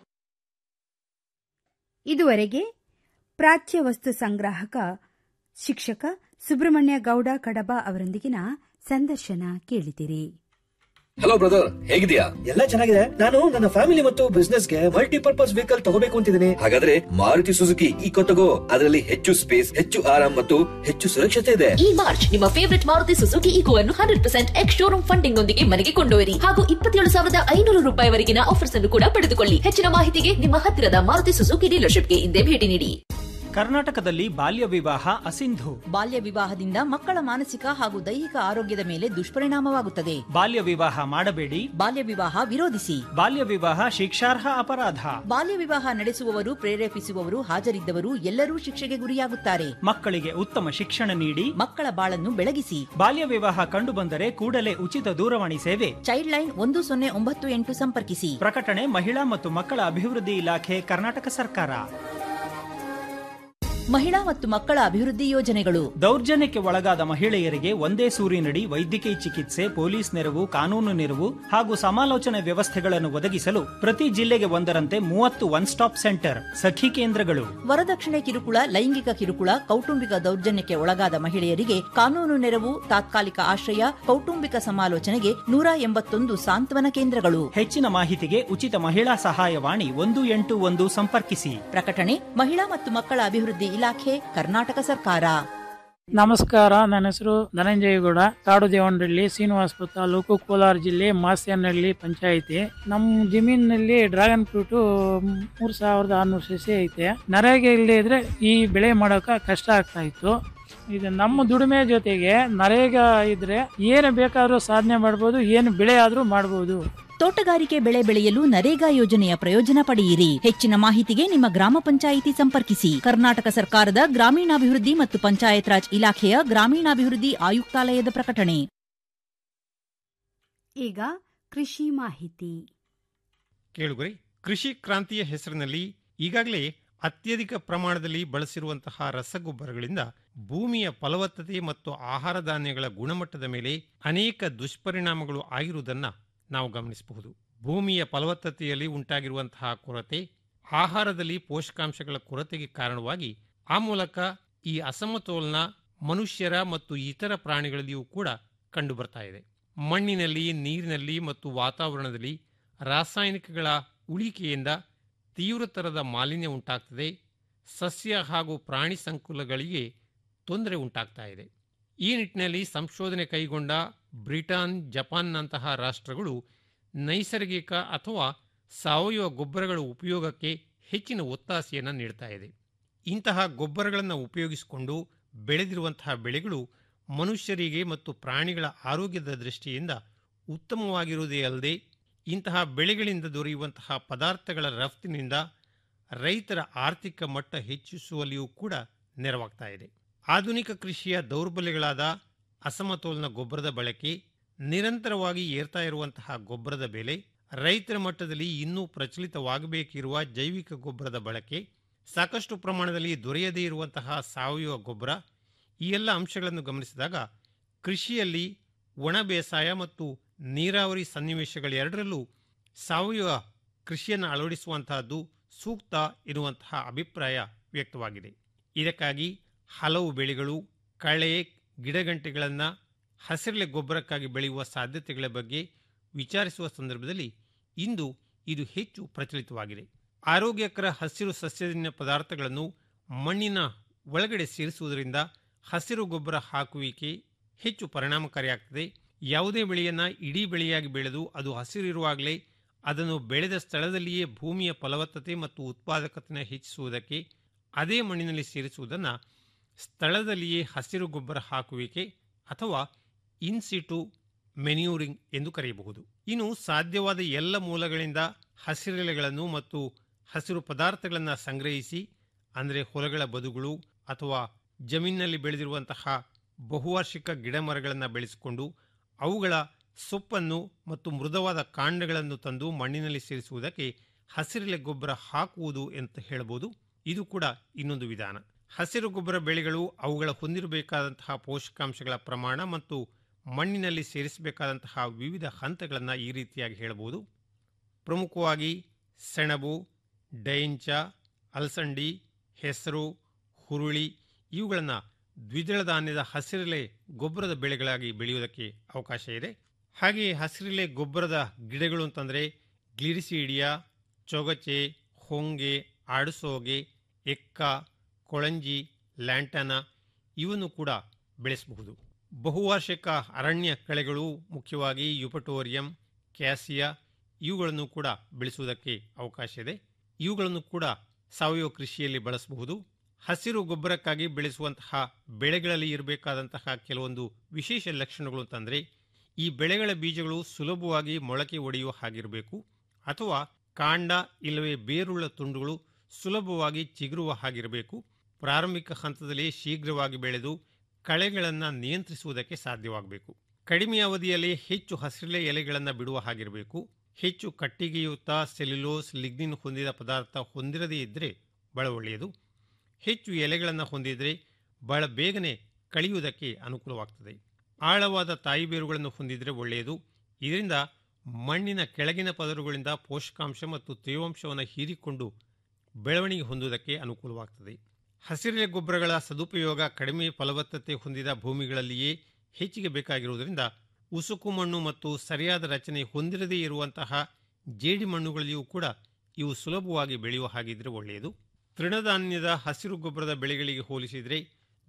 ಇದುವರೆಗೆ ಪ್ರಾಚ್ಯ ವಸ್ತು ಸಂಗ್ರಾಹಕ ಶಿಕ್ಷಕ ಸುಬ್ರಹ್ಮಣ್ಯ ಗೌಡ ಕಡಬ ಅವರೊಂದಿಗಿನ ಸಂದರ್ಶನ ಕೇಳಿದಿರಿ ಹಲೋ ಬ್ರದರ್ ಹೇಗಿದ್ಯಾ ಎಲ್ಲ ಚೆನ್ನಾಗಿದೆ ನಾನು ನನ್ನ ಫ್ಯಾಮಿಲಿ ಮತ್ತು ಬಿಸ್ನೆಸ್ ಗೆ ಮಲ್ಟಿಪರ್ಪಸ್ ವೆಹಿಕಲ್ ತಗೋಬೇಕು ಅಂತಿದ್ದೀನಿ ಹಾಗಾದ್ರೆ ಮಾರುತಿ ಸುಜುಕಿ ಈಕೋ ತಗೋ ಅದರಲ್ಲಿ ಹೆಚ್ಚು ಸ್ಪೇಸ್ ಹೆಚ್ಚು ಆರಾಮ್ ಮತ್ತು ಹೆಚ್ಚು ಸುರಕ್ಷತೆ ಇದೆ ಈ ಮಾರ್ಚ್ ನಿಮ್ಮ ಫೇವರಿಟ್ ಮಾರುತಿ ಸುಜುಕಿ ಈಗೋ ಅನ್ನು hundred percent ex showroom funding ನೊಂದಿಗೆ ಮನೆಗೆ ಕೊಂಡೊಯ್ಯಿರಿ ಹಾಗೂ ಇಪ್ಪತ್ತೇಳು ಸಾವಿರದ ಐನೂರು ರೂಪಾಯಿವರೆಗಿನ ಆಫರ್ಸ್ ಅನ್ನು ಕೂಡ ಪಡೆದುಕೊಳ್ಳಿ ಹೆಚ್ಚಿನ ಮಾಹಿತಿಗೆ ನಿಮ್ಮ ಹತ್ತಿರದ ಮಾರುತಿ ಸುಜುಕಿ ಡೀಲರ್ಶಿಪ್ಗೆ ಹಿಂದೆ ಭೇಟಿ ನೀಡಿ ಕರ್ನಾಟಕದಲ್ಲಿ ಬಾಲ್ಯ ವಿವಾಹ ಅಸಿಂಧು ಬಾಲ್ಯ ವಿವಾಹದಿಂದ ಮಕ್ಕಳ ಮಾನಸಿಕ ಹಾಗೂ ದೈಹಿಕ ಆರೋಗ್ಯದ ಮೇಲೆ ದುಷ್ಪರಿಣಾಮವಾಗುತ್ತದೆ ಬಾಲ್ಯ ವಿವಾಹ ಮಾಡಬೇಡಿ ಬಾಲ್ಯ ವಿವಾಹ ವಿರೋಧಿಸಿ ಬಾಲ್ಯ ವಿವಾಹ ಶಿಕ್ಷಾರ್ಹ ಅಪರಾಧ ಬಾಲ್ಯ ವಿವಾಹ ನಡೆಸುವವರು ಪ್ರೇರೇಪಿಸುವವರು ಹಾಜರಿದ್ದವರು ಎಲ್ಲರೂ ಶಿಕ್ಷೆಗೆ ಗುರಿಯಾಗುತ್ತಾರೆ ಮಕ್ಕಳಿಗೆ ಉತ್ತಮ ಶಿಕ್ಷಣ ನೀಡಿ ಮಕ್ಕಳ ಬಾಳನ್ನು ಬೆಳಗಿಸಿ ಬಾಲ್ಯ ವಿವಾಹ ಕಂಡುಬಂದರೆ ಕೂಡಲೇ ಉಚಿತ ದೂರವಾಣಿ ಸೇವೆ ಚೈಲ್ಡ್ ಲೈನ್ ಒಂದು ಸೊನ್ನೆ ಒಂಬತ್ತು ಎಂಟು ಸಂಪರ್ಕಿಸಿ ಪ್ರಕಟಣೆ ಮಹಿಳಾ ಮತ್ತು ಮಕ್ಕಳ ಅಭಿವೃದ್ಧಿ ಇಲಾಖೆ ಕರ್ನಾಟಕ ಸರ್ಕಾರ ಮಹಿಳಾ ಮತ್ತು ಮಕ್ಕಳ ಅಭಿವೃದ್ಧಿ ಯೋಜನೆಗಳು ದೌರ್ಜನ್ಯಕ್ಕೆ ಒಳಗಾದ ಮಹಿಳೆಯರಿಗೆ ಒಂದೇ ಸೂರಿನಡಿ ವೈದ್ಯಕೀಯ ಚಿಕಿತ್ಸೆ ಪೊಲೀಸ್ ನೆರವು ಕಾನೂನು ನೆರವು ಹಾಗೂ ಸಮಾಲೋಚನೆ ವ್ಯವಸ್ಥೆಗಳನ್ನು ಒದಗಿಸಲು ಪ್ರತಿ ಜಿಲ್ಲೆಗೆ ಒಂದರಂತೆ ಮೂವತ್ತು ಒನ್ ಸ್ಟಾಪ್ ಸೆಂಟರ್ ಸಖಿ ಕೇಂದ್ರಗಳು ವರದಕ್ಷಿಣೆ ಕಿರುಕುಳ ಲೈಂಗಿಕ ಕಿರುಕುಳ ಕೌಟುಂಬಿಕ ದೌರ್ಜನ್ಯಕ್ಕೆ ಒಳಗಾದ ಮಹಿಳೆಯರಿಗೆ ಕಾನೂನು ನೆರವು ತಾತ್ಕಾಲಿಕ ಆಶ್ರಯ ಕೌಟುಂಬಿಕ ಸಮಾಲೋಚನೆಗೆ ನೂರ ಎಂಬತ್ತೊಂದು ಸಾಂತ್ವನ ಕೇಂದ್ರಗಳು ಹೆಚ್ಚಿನ ಮಾಹಿತಿಗೆ ಉಚಿತ ಮಹಿಳಾ ಸಹಾಯವಾಣಿ ಒಂದು ಎಂಟು ಒಂದು ಸಂಪರ್ಕಿಸಿ ಪ್ರಕಟಣೆ ಮಹಿಳಾ ಮತ್ತು ಮಕ್ಕಳ ಅಭಿವೃದ್ಧಿ ಇಲಾಖೆ ಕರ್ನಾಟಕ ಸರ್ಕಾರ ನಮಸ್ಕಾರ ನನ್ನ ಹೆಸರು ಧನಂಜಯಗೌಡ ಕಾಡು ದೇವನಹಳ್ಳಿ ಶ್ರೀನಿವಾಸಪುರ ತಾಲೂಕು ಕೋಲಾರ ಜಿಲ್ಲೆ ಮಾಸ್ಯನಹಳ್ಳಿ ಪಂಚಾಯಿತಿ ನಮ್ಮ ಜಮೀನಿನಲ್ಲಿ ಡ್ರ್ಯಾಗನ್ ಫ್ರೂಟ್ ಮೂರ್ ಸಾವಿರದ ಆರ್ನೂರು ಸಸಿ ಐತೆ ನರೇಗೆ ಇಲ್ಲದೆ ಇದ್ರೆ ಈ ಬೆಳೆ ಮಾಡೋಕ ಕಷ್ಟ ಆಗ್ತಾ ಇತ್ತು ಇದು ನಮ್ಮ ದುಡಿಮೆ ಜೊತೆಗೆ ನರೇಗ ಇದ್ರೆ ಏನು ಬೇಕಾದ್ರೂ ಸಾಧನೆ ಮಾಡ್ಬೋದು ಏನು ಬೆಳೆ ಆದ್ರೂ ಮಾಡ್ಬೋದು ತೋಟಗಾರಿಕೆ ಬೆಳೆ ಬೆಳೆಯಲು ನರೇಗಾ ಯೋಜನೆಯ ಪ್ರಯೋಜನ ಪಡೆಯಿರಿ ಹೆಚ್ಚಿನ ಮಾಹಿತಿಗೆ ನಿಮ್ಮ ಗ್ರಾಮ ಪಂಚಾಯಿತಿ ಸಂಪರ್ಕಿಸಿ ಕರ್ನಾಟಕ ಸರ್ಕಾರದ ಗ್ರಾಮೀಣಾಭಿವೃದ್ಧಿ ಮತ್ತು ಪಂಚಾಯತ್ ರಾಜ್ ಇಲಾಖೆಯ ಗ್ರಾಮೀಣಾಭಿವೃದ್ಧಿ ಆಯುಕ್ತಾಲಯದ ಪ್ರಕಟಣೆ ಈಗ ಕೃಷಿ ಮಾಹಿತಿ ಕೇಳುಗರೆ ಕೃಷಿ ಕ್ರಾಂತಿಯ ಹೆಸರಿನಲ್ಲಿ ಈಗಾಗಲೇ ಅತ್ಯಧಿಕ ಪ್ರಮಾಣದಲ್ಲಿ ಬಳಸಿರುವಂತಹ ರಸಗೊಬ್ಬರಗಳಿಂದ ಭೂಮಿಯ ಫಲವತ್ತತೆ ಮತ್ತು ಆಹಾರ ಧಾನ್ಯಗಳ ಗುಣಮಟ್ಟದ ಮೇಲೆ ಅನೇಕ ದುಷ್ಪರಿಣಾಮಗಳು ಆಗಿರುವುದನ್ನ ನಾವು ಗಮನಿಸಬಹುದು ಭೂಮಿಯ ಫಲವತ್ತತೆಯಲ್ಲಿ ಉಂಟಾಗಿರುವಂತಹ ಕೊರತೆ ಆಹಾರದಲ್ಲಿ ಪೋಷಕಾಂಶಗಳ ಕೊರತೆಗೆ ಕಾರಣವಾಗಿ ಆ ಮೂಲಕ ಈ ಅಸಮತೋಲನ ಮನುಷ್ಯರ ಮತ್ತು ಇತರ ಪ್ರಾಣಿಗಳಲ್ಲಿಯೂ ಕೂಡ ಕಂಡುಬರ್ತಾ ಇದೆ ಮಣ್ಣಿನಲ್ಲಿ ನೀರಿನಲ್ಲಿ ಮತ್ತು ವಾತಾವರಣದಲ್ಲಿ ರಾಸಾಯನಿಕಗಳ ಉಳಿಕೆಯಿಂದ ತೀವ್ರತರದ ಮಾಲಿನ್ಯ ಉಂಟಾಗ್ತದೆ ಸಸ್ಯ ಹಾಗೂ ಪ್ರಾಣಿ ಸಂಕುಲಗಳಿಗೆ ತೊಂದರೆ ಉಂಟಾಗ್ತಾ ಇದೆ ಈ ನಿಟ್ಟಿನಲ್ಲಿ ಸಂಶೋಧನೆ ಕೈಗೊಂಡ ಬ್ರಿಟನ್ ಜಪಾನ್ನಂತಹ ರಾಷ್ಟ್ರಗಳು ನೈಸರ್ಗಿಕ ಅಥವಾ ಸಾವಯವ ಗೊಬ್ಬರಗಳ ಉಪಯೋಗಕ್ಕೆ ಹೆಚ್ಚಿನ ಒತ್ತಾಸೆಯನ್ನು ನೀಡ್ತಾ ಇದೆ ಇಂತಹ ಗೊಬ್ಬರಗಳನ್ನು ಉಪಯೋಗಿಸಿಕೊಂಡು ಬೆಳೆದಿರುವಂತಹ ಬೆಳೆಗಳು ಮನುಷ್ಯರಿಗೆ ಮತ್ತು ಪ್ರಾಣಿಗಳ ಆರೋಗ್ಯದ ದೃಷ್ಟಿಯಿಂದ ಉತ್ತಮವಾಗಿರುವುದೇ ಅಲ್ಲದೆ ಇಂತಹ ಬೆಳೆಗಳಿಂದ ದೊರೆಯುವಂತಹ ಪದಾರ್ಥಗಳ ರಫ್ತಿನಿಂದ ರೈತರ ಆರ್ಥಿಕ ಮಟ್ಟ ಹೆಚ್ಚಿಸುವಲ್ಲಿಯೂ ಕೂಡ ನೆರವಾಗ್ತಾ ಇದೆ ಆಧುನಿಕ ಕೃಷಿಯ ದೌರ್ಬಲ್ಯಗಳಾದ ಅಸಮತೋಲನ ಗೊಬ್ಬರದ ಬಳಕೆ ನಿರಂತರವಾಗಿ ಏರ್ತಾ ಇರುವಂತಹ ಗೊಬ್ಬರದ ಬೆಲೆ ರೈತರ ಮಟ್ಟದಲ್ಲಿ ಇನ್ನೂ ಪ್ರಚಲಿತವಾಗಬೇಕಿರುವ ಜೈವಿಕ ಗೊಬ್ಬರದ ಬಳಕೆ ಸಾಕಷ್ಟು ಪ್ರಮಾಣದಲ್ಲಿ ದೊರೆಯದೇ ಇರುವಂತಹ ಸಾವಯವ ಗೊಬ್ಬರ ಈ ಎಲ್ಲ ಅಂಶಗಳನ್ನು ಗಮನಿಸಿದಾಗ ಕೃಷಿಯಲ್ಲಿ ಒಣ ಬೇಸಾಯ ಮತ್ತು ನೀರಾವರಿ ಸನ್ನಿವೇಶಗಳೆರಡರಲ್ಲೂ ಸಾವಯವ ಕೃಷಿಯನ್ನು ಅಳವಡಿಸುವಂತಹದ್ದು ಸೂಕ್ತ ಎನ್ನುವಂತಹ ಅಭಿಪ್ರಾಯ ವ್ಯಕ್ತವಾಗಿದೆ ಇದಕ್ಕಾಗಿ ಹಲವು ಬೆಳೆಗಳು ಕಳೆ ಗಿಡಗಂಟೆಗಳನ್ನು ಹಸಿರೆಲೆ ಗೊಬ್ಬರಕ್ಕಾಗಿ ಬೆಳೆಯುವ ಸಾಧ್ಯತೆಗಳ ಬಗ್ಗೆ ವಿಚಾರಿಸುವ ಸಂದರ್ಭದಲ್ಲಿ ಇಂದು ಇದು ಹೆಚ್ಚು ಪ್ರಚಲಿತವಾಗಿದೆ ಆರೋಗ್ಯಕರ ಹಸಿರು ಸಸ್ಯಜನ್ಯ ಪದಾರ್ಥಗಳನ್ನು ಮಣ್ಣಿನ ಒಳಗಡೆ ಸೇರಿಸುವುದರಿಂದ ಹಸಿರು ಗೊಬ್ಬರ ಹಾಕುವಿಕೆ ಹೆಚ್ಚು ಪರಿಣಾಮಕಾರಿಯಾಗ್ತದೆ ಯಾವುದೇ ಬೆಳೆಯನ್ನು ಇಡೀ ಬೆಳೆಯಾಗಿ ಬೆಳೆದು ಅದು ಹಸಿರಿರುವಾಗಲೇ ಅದನ್ನು ಬೆಳೆದ ಸ್ಥಳದಲ್ಲಿಯೇ ಭೂಮಿಯ ಫಲವತ್ತತೆ ಮತ್ತು ಉತ್ಪಾದಕತೆಯನ್ನು ಹೆಚ್ಚಿಸುವುದಕ್ಕೆ ಅದೇ ಮಣ್ಣಿನಲ್ಲಿ ಸೇರಿಸುವುದನ್ನು ಸ್ಥಳದಲ್ಲಿಯೇ ಹಸಿರು ಗೊಬ್ಬರ ಹಾಕುವಿಕೆ ಅಥವಾ ಇನ್ಸಿಟು ಮೆನ್ಯೂರಿಂಗ್ ಎಂದು ಕರೆಯಬಹುದು ಇನ್ನು ಸಾಧ್ಯವಾದ ಎಲ್ಲ ಮೂಲಗಳಿಂದ ಹಸಿರೆಲೆಗಳನ್ನು ಮತ್ತು ಹಸಿರು ಪದಾರ್ಥಗಳನ್ನು ಸಂಗ್ರಹಿಸಿ ಅಂದರೆ ಹೊಲಗಳ ಬದುಗಳು ಅಥವಾ ಜಮೀನಿನಲ್ಲಿ ಬೆಳೆದಿರುವಂತಹ ಬಹುವಾರ್ಷಿಕ ಗಿಡ ಮರಗಳನ್ನು ಬೆಳೆಸಿಕೊಂಡು ಅವುಗಳ ಸೊಪ್ಪನ್ನು ಮತ್ತು ಮೃದುವಾದ ಕಾಂಡಗಳನ್ನು ತಂದು ಮಣ್ಣಿನಲ್ಲಿ ಸೇರಿಸುವುದಕ್ಕೆ ಹಸಿರೆಲೆ ಗೊಬ್ಬರ ಹಾಕುವುದು ಅಂತ ಹೇಳಬಹುದು ಇದು ಕೂಡ ಇನ್ನೊಂದು ವಿಧಾನ ಹಸಿರು ಗೊಬ್ಬರ ಬೆಳೆಗಳು ಅವುಗಳ ಹೊಂದಿರಬೇಕಾದಂತಹ ಪೋಷಕಾಂಶಗಳ ಪ್ರಮಾಣ ಮತ್ತು ಮಣ್ಣಿನಲ್ಲಿ ಸೇರಿಸಬೇಕಾದಂತಹ ವಿವಿಧ ಹಂತಗಳನ್ನು ಈ ರೀತಿಯಾಗಿ ಹೇಳಬಹುದು ಪ್ರಮುಖವಾಗಿ ಸೆಣಬು ಡೈಂಚ ಅಲಸಂಡಿ ಹೆಸರು ಹುರುಳಿ ಇವುಗಳನ್ನು ದ್ವಿದಳ ಧಾನ್ಯದ ಹಸಿರೆಲೆ ಗೊಬ್ಬರದ ಬೆಳೆಗಳಾಗಿ ಬೆಳೆಯುವುದಕ್ಕೆ ಅವಕಾಶ ಇದೆ ಹಾಗೆಯೇ ಹಸಿರೆಲೆ ಗೊಬ್ಬರದ ಗಿಡಗಳು ಅಂತಂದರೆ ಗ್ಲಿರಿಸಿಡಿಯಾ ಚೊಗಚೆ ಹೊಂಗೆ ಆಡುಸೋಗೆ ಎಕ್ಕ ಕೊಳಂಜಿ ಲ್ಯಾಂಟನ ಇವನ್ನು ಕೂಡ ಬೆಳೆಸಬಹುದು ಬಹುವಾರ್ಷಿಕ ಅರಣ್ಯ ಕಳೆಗಳು ಮುಖ್ಯವಾಗಿ ಯುಪಟೋರಿಯಂ ಕ್ಯಾಸಿಯಾ ಇವುಗಳನ್ನು ಕೂಡ ಬೆಳೆಸುವುದಕ್ಕೆ ಅವಕಾಶ ಇದೆ ಇವುಗಳನ್ನು ಕೂಡ ಸಾವಯವ ಕೃಷಿಯಲ್ಲಿ ಬಳಸಬಹುದು ಹಸಿರು ಗೊಬ್ಬರಕ್ಕಾಗಿ ಬೆಳೆಸುವಂತಹ ಬೆಳೆಗಳಲ್ಲಿ ಇರಬೇಕಾದಂತಹ ಕೆಲವೊಂದು ವಿಶೇಷ ಲಕ್ಷಣಗಳು ಅಂತಂದರೆ ಈ ಬೆಳೆಗಳ ಬೀಜಗಳು ಸುಲಭವಾಗಿ ಮೊಳಕೆ ಒಡೆಯುವ ಹಾಗಿರಬೇಕು ಅಥವಾ ಕಾಂಡ ಇಲ್ಲವೇ ಬೇರುಳ್ಳ ತುಂಡುಗಳು ಸುಲಭವಾಗಿ ಚಿಗುರುವ ಹಾಗಿರಬೇಕು ಪ್ರಾರಂಭಿಕ ಹಂತದಲ್ಲಿ ಶೀಘ್ರವಾಗಿ ಬೆಳೆದು ಕಳೆಗಳನ್ನು ನಿಯಂತ್ರಿಸುವುದಕ್ಕೆ ಸಾಧ್ಯವಾಗಬೇಕು ಕಡಿಮೆ ಅವಧಿಯಲ್ಲಿ ಹೆಚ್ಚು ಹಸಿರೆಲೆ ಎಲೆಗಳನ್ನು ಬಿಡುವ ಹಾಗಿರಬೇಕು ಹೆಚ್ಚು ಕಟ್ಟಿಗೆಯುಕ್ತ ಸೆಲ್ಯುಲೋಸ್ ಲಿಗ್ನಿನ್ ಹೊಂದಿದ ಪದಾರ್ಥ ಹೊಂದಿರದೇ ಇದ್ದರೆ ಬಹಳ ಒಳ್ಳೆಯದು ಹೆಚ್ಚು ಎಲೆಗಳನ್ನು ಹೊಂದಿದರೆ ಬಹಳ ಬೇಗನೆ ಕಳೆಯುವುದಕ್ಕೆ ಅನುಕೂಲವಾಗ್ತದೆ ಆಳವಾದ ತಾಯಿ ಬೇರುಗಳನ್ನು ಹೊಂದಿದರೆ ಒಳ್ಳೆಯದು ಇದರಿಂದ ಮಣ್ಣಿನ ಕೆಳಗಿನ ಪದರುಗಳಿಂದ ಪೋಷಕಾಂಶ ಮತ್ತು ತೇವಾಂಶವನ್ನು ಹೀರಿಕೊಂಡು ಬೆಳವಣಿಗೆ ಹೊಂದುವುದಕ್ಕೆ ಅನುಕೂಲವಾಗ್ತದೆ ಹಸಿರೆಲೆ ಗೊಬ್ಬರಗಳ ಸದುಪಯೋಗ ಕಡಿಮೆ ಫಲವತ್ತತೆ ಹೊಂದಿದ ಭೂಮಿಗಳಲ್ಲಿಯೇ ಹೆಚ್ಚಿಗೆ ಬೇಕಾಗಿರುವುದರಿಂದ ಉಸುಕು ಮಣ್ಣು ಮತ್ತು ಸರಿಯಾದ ರಚನೆ ಹೊಂದಿರದೇ ಇರುವಂತಹ ಜೇಡಿ ಮಣ್ಣುಗಳಲ್ಲಿಯೂ ಕೂಡ ಇವು ಸುಲಭವಾಗಿ ಬೆಳೆಯುವ ಹಾಗಿದ್ರೆ ಒಳ್ಳೆಯದು ತೃಣಧಾನ್ಯದ ಹಸಿರು ಗೊಬ್ಬರದ ಬೆಳೆಗಳಿಗೆ ಹೋಲಿಸಿದರೆ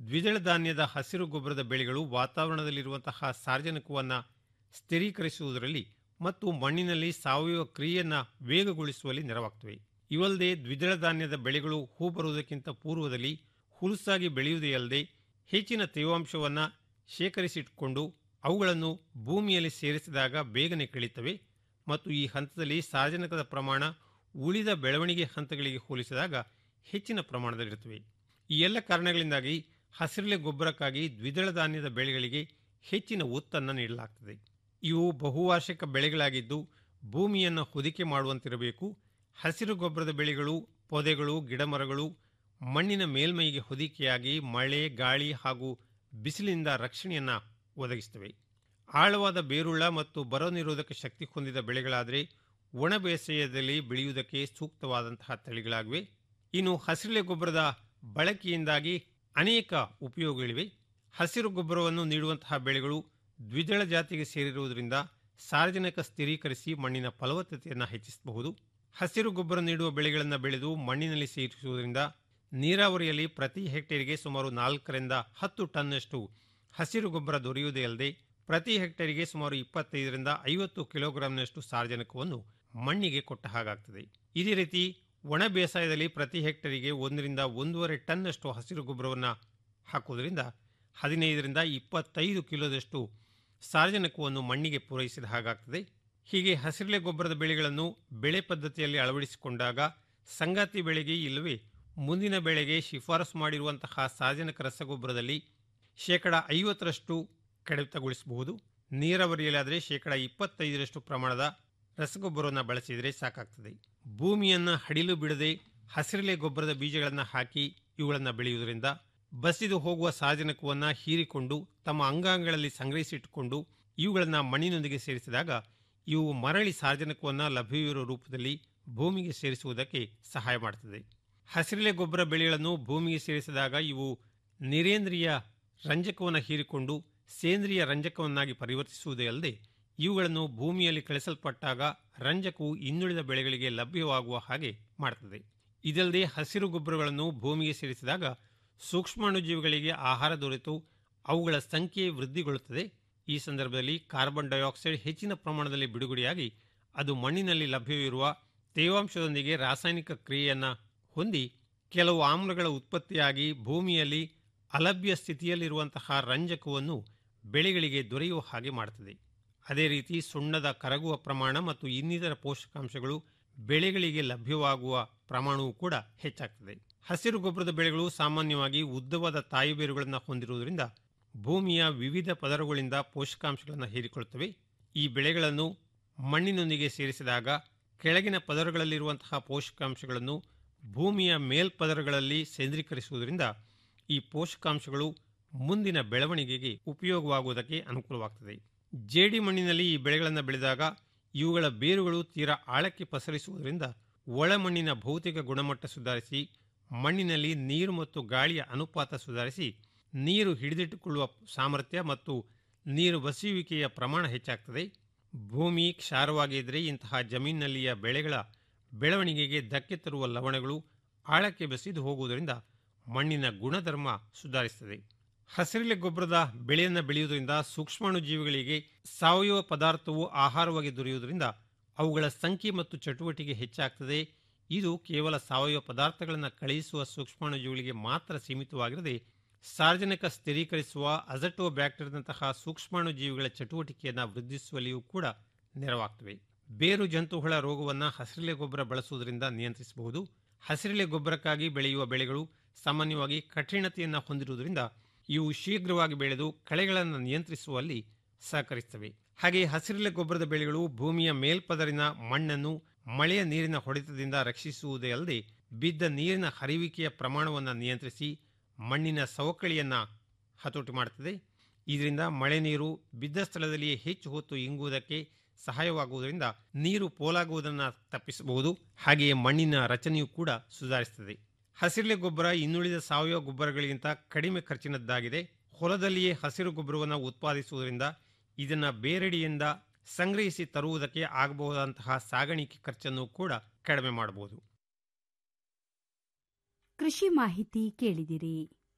ದ್ವಿದಳ ಧಾನ್ಯದ ಹಸಿರು ಗೊಬ್ಬರದ ಬೆಳೆಗಳು ವಾತಾವರಣದಲ್ಲಿರುವಂತಹ ಸಾರ್ವಜನಿಕವನ್ನು ಸ್ಥಿರೀಕರಿಸುವುದರಲ್ಲಿ ಮತ್ತು ಮಣ್ಣಿನಲ್ಲಿ ಸಾವಯವ ಕ್ರಿಯೆಯನ್ನು ವೇಗಗೊಳಿಸುವಲ್ಲಿ ನೆರವಾಗ್ತವೆ ಇವಲ್ಲದೆ ದ್ವಿದಳ ಧಾನ್ಯದ ಬೆಳೆಗಳು ಹೂ ಬರುವುದಕ್ಕಿಂತ ಪೂರ್ವದಲ್ಲಿ ಹುಲುಸಾಗಿ ಬೆಳೆಯುವುದೇ ಅಲ್ಲದೆ ಹೆಚ್ಚಿನ ತೇವಾಂಶವನ್ನು ಶೇಖರಿಸಿಟ್ಟುಕೊಂಡು ಅವುಗಳನ್ನು ಭೂಮಿಯಲ್ಲಿ ಸೇರಿಸಿದಾಗ ಬೇಗನೆ ಕಳೀತವೆ ಮತ್ತು ಈ ಹಂತದಲ್ಲಿ ಸಾರ್ವಜನಿಕದ ಪ್ರಮಾಣ ಉಳಿದ ಬೆಳವಣಿಗೆ ಹಂತಗಳಿಗೆ ಹೋಲಿಸಿದಾಗ ಹೆಚ್ಚಿನ ಪ್ರಮಾಣದಲ್ಲಿರುತ್ತವೆ ಈ ಎಲ್ಲ ಕಾರಣಗಳಿಂದಾಗಿ ಹಸಿರೆಲೆ ಗೊಬ್ಬರಕ್ಕಾಗಿ ದ್ವಿದಳ ಧಾನ್ಯದ ಬೆಳೆಗಳಿಗೆ ಹೆಚ್ಚಿನ ಒತ್ತನ್ನು ನೀಡಲಾಗ್ತದೆ ಇವು ಬಹುವಾರ್ಷಿಕ ಬೆಳೆಗಳಾಗಿದ್ದು ಭೂಮಿಯನ್ನು ಹೊದಿಕೆ ಮಾಡುವಂತಿರಬೇಕು ಹಸಿರು ಗೊಬ್ಬರದ ಬೆಳೆಗಳು ಪೊದೆಗಳು ಗಿಡಮರಗಳು ಮಣ್ಣಿನ ಮೇಲ್ಮೈಗೆ ಹೊದಿಕೆಯಾಗಿ ಮಳೆ ಗಾಳಿ ಹಾಗೂ ಬಿಸಿಲಿನಿಂದ ರಕ್ಷಣೆಯನ್ನು ಒದಗಿಸುತ್ತವೆ ಆಳವಾದ ಬೇರುಳ್ಳ ಮತ್ತು ಬರ ನಿರೋಧಕ ಶಕ್ತಿ ಹೊಂದಿದ ಬೆಳೆಗಳಾದರೆ ಒಣ ಬೇಸಾಯದಲ್ಲಿ ಬೆಳೆಯುವುದಕ್ಕೆ ಸೂಕ್ತವಾದಂತಹ ತಳಿಗಳಾಗಿವೆ ಇನ್ನು ಹಸಿರೆಲೆ ಗೊಬ್ಬರದ ಬಳಕೆಯಿಂದಾಗಿ ಅನೇಕ ಉಪಯೋಗಗಳಿವೆ ಹಸಿರು ಗೊಬ್ಬರವನ್ನು ನೀಡುವಂತಹ ಬೆಳೆಗಳು ದ್ವಿದಳ ಜಾತಿಗೆ ಸೇರಿರುವುದರಿಂದ ಸಾರ್ವಜನಿಕ ಸ್ಥಿರೀಕರಿಸಿ ಮಣ್ಣಿನ ಫಲವತ್ತತೆಯನ್ನು ಹೆಚ್ಚಿಸಬಹುದು ಹಸಿರು ಗೊಬ್ಬರ ನೀಡುವ ಬೆಳೆಗಳನ್ನು ಬೆಳೆದು ಮಣ್ಣಿನಲ್ಲಿ ಸೇರಿಸುವುದರಿಂದ ನೀರಾವರಿಯಲ್ಲಿ ಪ್ರತಿ ಹೆಕ್ಟೇರಿಗೆ ಸುಮಾರು ನಾಲ್ಕರಿಂದ ಹತ್ತು ಟನ್ನಷ್ಟು ಹಸಿರು ಗೊಬ್ಬರ ದೊರೆಯುವುದೇ ಅಲ್ಲದೆ ಪ್ರತಿ ಹೆಕ್ಟೇರಿಗೆ ಸುಮಾರು ಇಪ್ಪತ್ತೈದರಿಂದ ಐವತ್ತು ಕಿಲೋಗ್ರಾಂನಷ್ಟು ಸಾರ್ವಜನಿಕವನ್ನು ಮಣ್ಣಿಗೆ ಕೊಟ್ಟ ಹಾಗಾಗ್ತದೆ ಇದೇ ರೀತಿ ಒಣ ಬೇಸಾಯದಲ್ಲಿ ಪ್ರತಿ ಹೆಕ್ಟೇರಿಗೆ ಒಂದರಿಂದ ಒಂದೂವರೆ ಟನ್ನಷ್ಟು ಹಸಿರು ಗೊಬ್ಬರವನ್ನು ಹಾಕುವುದರಿಂದ ಹದಿನೈದರಿಂದ ಇಪ್ಪತ್ತೈದು ಕಿಲೋದಷ್ಟು ಸಾರ್ವಜನಿಕವನ್ನು ಮಣ್ಣಿಗೆ ಪೂರೈಸಿದ ಹಾಗಾಗ್ತದೆ ಹೀಗೆ ಹಸಿರೆಲೆ ಗೊಬ್ಬರದ ಬೆಳೆಗಳನ್ನು ಬೆಳೆ ಪದ್ಧತಿಯಲ್ಲಿ ಅಳವಡಿಸಿಕೊಂಡಾಗ ಸಂಗಾತಿ ಬೆಳೆಗೆ ಇಲ್ಲವೇ ಮುಂದಿನ ಬೆಳೆಗೆ ಶಿಫಾರಸು ಮಾಡಿರುವಂತಹ ಸಾರ್ವಜನಿಕ ರಸಗೊಬ್ಬರದಲ್ಲಿ ಶೇಕಡ ಐವತ್ತರಷ್ಟು ಕಡಿತಗೊಳಿಸಬಹುದು ನೀರಾವರಿಯಲ್ಲಾದರೆ ಶೇಕಡ ಇಪ್ಪತ್ತೈದರಷ್ಟು ಪ್ರಮಾಣದ ರಸಗೊಬ್ಬರವನ್ನು ಬಳಸಿದರೆ ಸಾಕಾಗ್ತದೆ ಭೂಮಿಯನ್ನು ಹಡಿಲು ಬಿಡದೆ ಹಸಿರೆಲೆ ಗೊಬ್ಬರದ ಬೀಜಗಳನ್ನು ಹಾಕಿ ಇವುಗಳನ್ನು ಬೆಳೆಯುವುದರಿಂದ ಬಸಿದು ಹೋಗುವ ಸಾರ್ವಜನಿಕವನ್ನು ಹೀರಿಕೊಂಡು ತಮ್ಮ ಅಂಗಾಂಗಗಳಲ್ಲಿ ಸಂಗ್ರಹಿಸಿಟ್ಟುಕೊಂಡು ಇವುಗಳನ್ನು ಮಣ್ಣಿನೊಂದಿಗೆ ಸೇರಿಸಿದಾಗ ಇವು ಮರಳಿ ಸಾರ್ವಜನಿಕವನ್ನು ಲಭ್ಯವಿರುವ ರೂಪದಲ್ಲಿ ಭೂಮಿಗೆ ಸೇರಿಸುವುದಕ್ಕೆ ಸಹಾಯ ಮಾಡುತ್ತದೆ ಹಸಿರೆಲೆ ಗೊಬ್ಬರ ಬೆಳೆಗಳನ್ನು ಭೂಮಿಗೆ ಸೇರಿಸಿದಾಗ ಇವು ನಿರೇಂದ್ರಿಯ ರಂಜಕವನ್ನು ಹೀರಿಕೊಂಡು ಸೇಂದ್ರಿಯ ರಂಜಕವನ್ನಾಗಿ ಪರಿವರ್ತಿಸುವುದೇ ಅಲ್ಲದೆ ಇವುಗಳನ್ನು ಭೂಮಿಯಲ್ಲಿ ಕಳಿಸಲ್ಪಟ್ಟಾಗ ರಂಜಕವು ಇನ್ನುಳಿದ ಬೆಳೆಗಳಿಗೆ ಲಭ್ಯವಾಗುವ ಹಾಗೆ ಮಾಡುತ್ತದೆ ಇದಲ್ಲದೆ ಹಸಿರು ಗೊಬ್ಬರಗಳನ್ನು ಭೂಮಿಗೆ ಸೇರಿಸಿದಾಗ ಸೂಕ್ಷ್ಮಾಣುಜೀವಿಗಳಿಗೆ ಆಹಾರ ದೊರೆತು ಅವುಗಳ ಸಂಖ್ಯೆ ವೃದ್ಧಿಗೊಳ್ಳುತ್ತದೆ ಈ ಸಂದರ್ಭದಲ್ಲಿ ಕಾರ್ಬನ್ ಡೈಆಕ್ಸೈಡ್ ಹೆಚ್ಚಿನ ಪ್ರಮಾಣದಲ್ಲಿ ಬಿಡುಗಡೆಯಾಗಿ ಅದು ಮಣ್ಣಿನಲ್ಲಿ ಲಭ್ಯವಿರುವ ತೇವಾಂಶದೊಂದಿಗೆ ರಾಸಾಯನಿಕ ಕ್ರಿಯೆಯನ್ನು ಹೊಂದಿ ಕೆಲವು ಆಮ್ಲಗಳ ಉತ್ಪತ್ತಿಯಾಗಿ ಭೂಮಿಯಲ್ಲಿ ಅಲಭ್ಯ ಸ್ಥಿತಿಯಲ್ಲಿರುವಂತಹ ರಂಜಕವನ್ನು ಬೆಳೆಗಳಿಗೆ ದೊರೆಯುವ ಹಾಗೆ ಮಾಡುತ್ತದೆ ಅದೇ ರೀತಿ ಸುಣ್ಣದ ಕರಗುವ ಪ್ರಮಾಣ ಮತ್ತು ಇನ್ನಿತರ ಪೋಷಕಾಂಶಗಳು ಬೆಳೆಗಳಿಗೆ ಲಭ್ಯವಾಗುವ ಪ್ರಮಾಣವೂ ಕೂಡ ಹೆಚ್ಚಾಗ್ತದೆ ಹಸಿರು ಗೊಬ್ಬರದ ಬೆಳೆಗಳು ಸಾಮಾನ್ಯವಾಗಿ ಉದ್ದವಾದ ತಾಯಿ ಬೇರುಗಳನ್ನು ಹೊಂದಿರುವುದರಿಂದ ಭೂಮಿಯ ವಿವಿಧ ಪದರಗಳಿಂದ ಪೋಷಕಾಂಶಗಳನ್ನು ಹೀರಿಕೊಳ್ಳುತ್ತವೆ ಈ ಬೆಳೆಗಳನ್ನು ಮಣ್ಣಿನೊಂದಿಗೆ ಸೇರಿಸಿದಾಗ ಕೆಳಗಿನ ಪದರಗಳಲ್ಲಿರುವಂತಹ ಪೋಷಕಾಂಶಗಳನ್ನು ಭೂಮಿಯ ಮೇಲ್ಪದರಗಳಲ್ಲಿ ಕೇಂದ್ರೀಕರಿಸುವುದರಿಂದ ಈ ಪೋಷಕಾಂಶಗಳು ಮುಂದಿನ ಬೆಳವಣಿಗೆಗೆ ಉಪಯೋಗವಾಗುವುದಕ್ಕೆ ಅನುಕೂಲವಾಗುತ್ತದೆ ಜೇಡಿ ಮಣ್ಣಿನಲ್ಲಿ ಈ ಬೆಳೆಗಳನ್ನು ಬೆಳೆದಾಗ ಇವುಗಳ ಬೇರುಗಳು ತೀರಾ ಆಳಕ್ಕೆ ಪಸರಿಸುವುದರಿಂದ ಒಳಮಣ್ಣಿನ ಭೌತಿಕ ಗುಣಮಟ್ಟ ಸುಧಾರಿಸಿ ಮಣ್ಣಿನಲ್ಲಿ ನೀರು ಮತ್ತು ಗಾಳಿಯ ಅನುಪಾತ ಸುಧಾರಿಸಿ ನೀರು ಹಿಡಿದಿಟ್ಟುಕೊಳ್ಳುವ ಸಾಮರ್ಥ್ಯ ಮತ್ತು ನೀರು ಬಸಿಯುವಿಕೆಯ ಪ್ರಮಾಣ ಹೆಚ್ಚಾಗ್ತದೆ ಭೂಮಿ ಕ್ಷಾರವಾಗಿದ್ದರೆ ಇಂತಹ ಜಮೀನಿನಲ್ಲಿಯ ಬೆಳೆಗಳ ಬೆಳವಣಿಗೆಗೆ ಧಕ್ಕೆ ತರುವ ಲವಣಗಳು ಆಳಕ್ಕೆ ಬೆಸೆದು ಹೋಗುವುದರಿಂದ ಮಣ್ಣಿನ ಗುಣಧರ್ಮ ಸುಧಾರಿಸುತ್ತದೆ ಹಸಿರೆಲೆ ಗೊಬ್ಬರದ ಬೆಳೆಯನ್ನು ಬೆಳೆಯುವುದರಿಂದ ಸೂಕ್ಷ್ಮಾಣು ಜೀವಿಗಳಿಗೆ ಸಾವಯವ ಪದಾರ್ಥವು ಆಹಾರವಾಗಿ ದೊರೆಯುವುದರಿಂದ ಅವುಗಳ ಸಂಖ್ಯೆ ಮತ್ತು ಚಟುವಟಿಕೆ ಹೆಚ್ಚಾಗ್ತದೆ ಇದು ಕೇವಲ ಸಾವಯವ ಪದಾರ್ಥಗಳನ್ನು ಕಳುಹಿಸುವ ಸೂಕ್ಷ್ಮಾಣು ಜೀವಿಗಳಿಗೆ ಮಾತ್ರ ಸೀಮಿತವಾಗಿರದೆ ಸಾರ್ವಜನಿಕ ಸ್ಥಿರೀಕರಿಸುವ ಅಜಟೋ ಬ್ಯಾಕ್ಟೀರಿಯಾದಂತಹ ಸೂಕ್ಷ್ಮಾಣು ಜೀವಿಗಳ ಚಟುವಟಿಕೆಯನ್ನು ವೃದ್ಧಿಸುವಲ್ಲಿಯೂ ಕೂಡ ನೆರವಾಗ್ತವೆ ಬೇರು ಜಂತುಹುಳ ರೋಗವನ್ನು ಹಸಿರೆಲೆ ಗೊಬ್ಬರ ಬಳಸುವುದರಿಂದ ನಿಯಂತ್ರಿಸಬಹುದು ಹಸಿರೆಲೆ ಗೊಬ್ಬರಕ್ಕಾಗಿ ಬೆಳೆಯುವ ಬೆಳೆಗಳು ಸಾಮಾನ್ಯವಾಗಿ ಕಠಿಣತೆಯನ್ನು ಹೊಂದಿರುವುದರಿಂದ ಇವು ಶೀಘ್ರವಾಗಿ ಬೆಳೆದು ಕಳೆಗಳನ್ನು ನಿಯಂತ್ರಿಸುವಲ್ಲಿ ಸಹಕರಿಸುತ್ತವೆ ಹಾಗೆ ಹಸಿರೆಲೆ ಗೊಬ್ಬರದ ಬೆಳೆಗಳು ಭೂಮಿಯ ಮೇಲ್ಪದರಿನ ಮಣ್ಣನ್ನು ಮಳೆಯ ನೀರಿನ ಹೊಡೆತದಿಂದ ರಕ್ಷಿಸುವುದೇ ಅಲ್ಲದೆ ಬಿದ್ದ ನೀರಿನ ಹರಿವಿಕೆಯ ಪ್ರಮಾಣವನ್ನು ನಿಯಂತ್ರಿಸಿ ಮಣ್ಣಿನ ಸವಕಳಿಯನ್ನು ಹತೋಟಿ ಮಾಡುತ್ತದೆ ಇದರಿಂದ ಮಳೆ ನೀರು ಬಿದ್ದ ಸ್ಥಳದಲ್ಲಿಯೇ ಹೆಚ್ಚು ಹೊತ್ತು ಇಂಗುವುದಕ್ಕೆ ಸಹಾಯವಾಗುವುದರಿಂದ ನೀರು ಪೋಲಾಗುವುದನ್ನು ತಪ್ಪಿಸಬಹುದು ಹಾಗೆಯೇ ಮಣ್ಣಿನ ರಚನೆಯೂ ಕೂಡ ಸುಧಾರಿಸುತ್ತದೆ ಹಸಿರೆಲೆ ಗೊಬ್ಬರ ಇನ್ನುಳಿದ ಸಾವಯವ ಗೊಬ್ಬರಗಳಿಗಿಂತ ಕಡಿಮೆ ಖರ್ಚಿನದ್ದಾಗಿದೆ ಹೊಲದಲ್ಲಿಯೇ ಹಸಿರು ಗೊಬ್ಬರವನ್ನು ಉತ್ಪಾದಿಸುವುದರಿಂದ ಇದನ್ನು ಬೇರೆಡೆಯಿಂದ ಸಂಗ್ರಹಿಸಿ ತರುವುದಕ್ಕೆ ಆಗಬಹುದಂತಹ ಸಾಗಾಣಿಕೆ ಖರ್ಚನ್ನು ಕೂಡ ಕಡಿಮೆ ಮಾಡಬಹುದು ಕೃಷಿ ಮಾಹಿತಿ ಕೇಳಿದಿರಿ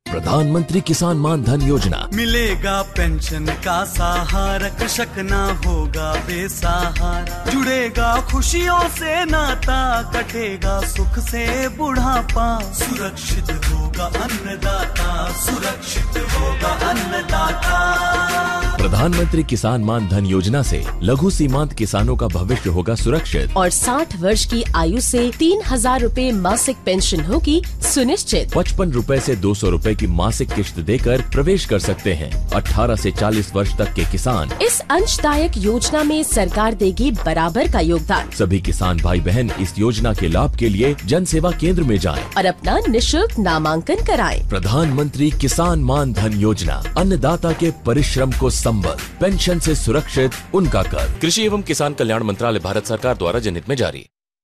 प्रधानमंत्री किसान मान धन योजना मिलेगा पेंशन का सहारा कृषक ना होगा बेसहारा जुड़ेगा खुशियों से नाता कटेगा सुख से बुढ़ापा सुरक्षित होगा अन्नदाता सुरक्षित होगा अन्नदाता प्रधानमंत्री किसान मान धन योजना से लघु सीमांत किसानों का भविष्य होगा सुरक्षित और 60 वर्ष की आयु से तीन हजार रूपए मासिक पेंशन होगी सुनिश्चित पचपन रूपए से दो सौ रूपए की मासिक किश्त देकर प्रवेश कर सकते हैं 18 से 40 वर्ष तक के किसान इस अंशदायक योजना में सरकार देगी बराबर का योगदान सभी किसान भाई बहन इस योजना के लाभ के लिए जन सेवा केंद्र में जाएं। और अपना निशुल्क नामांकन कराएं। प्रधानमंत्री किसान मान धन योजना अन्नदाता के परिश्रम को संबल पेंशन से सुरक्षित उनका कर कृषि एवं किसान कल्याण मंत्रालय भारत सरकार द्वारा जनहित में जारी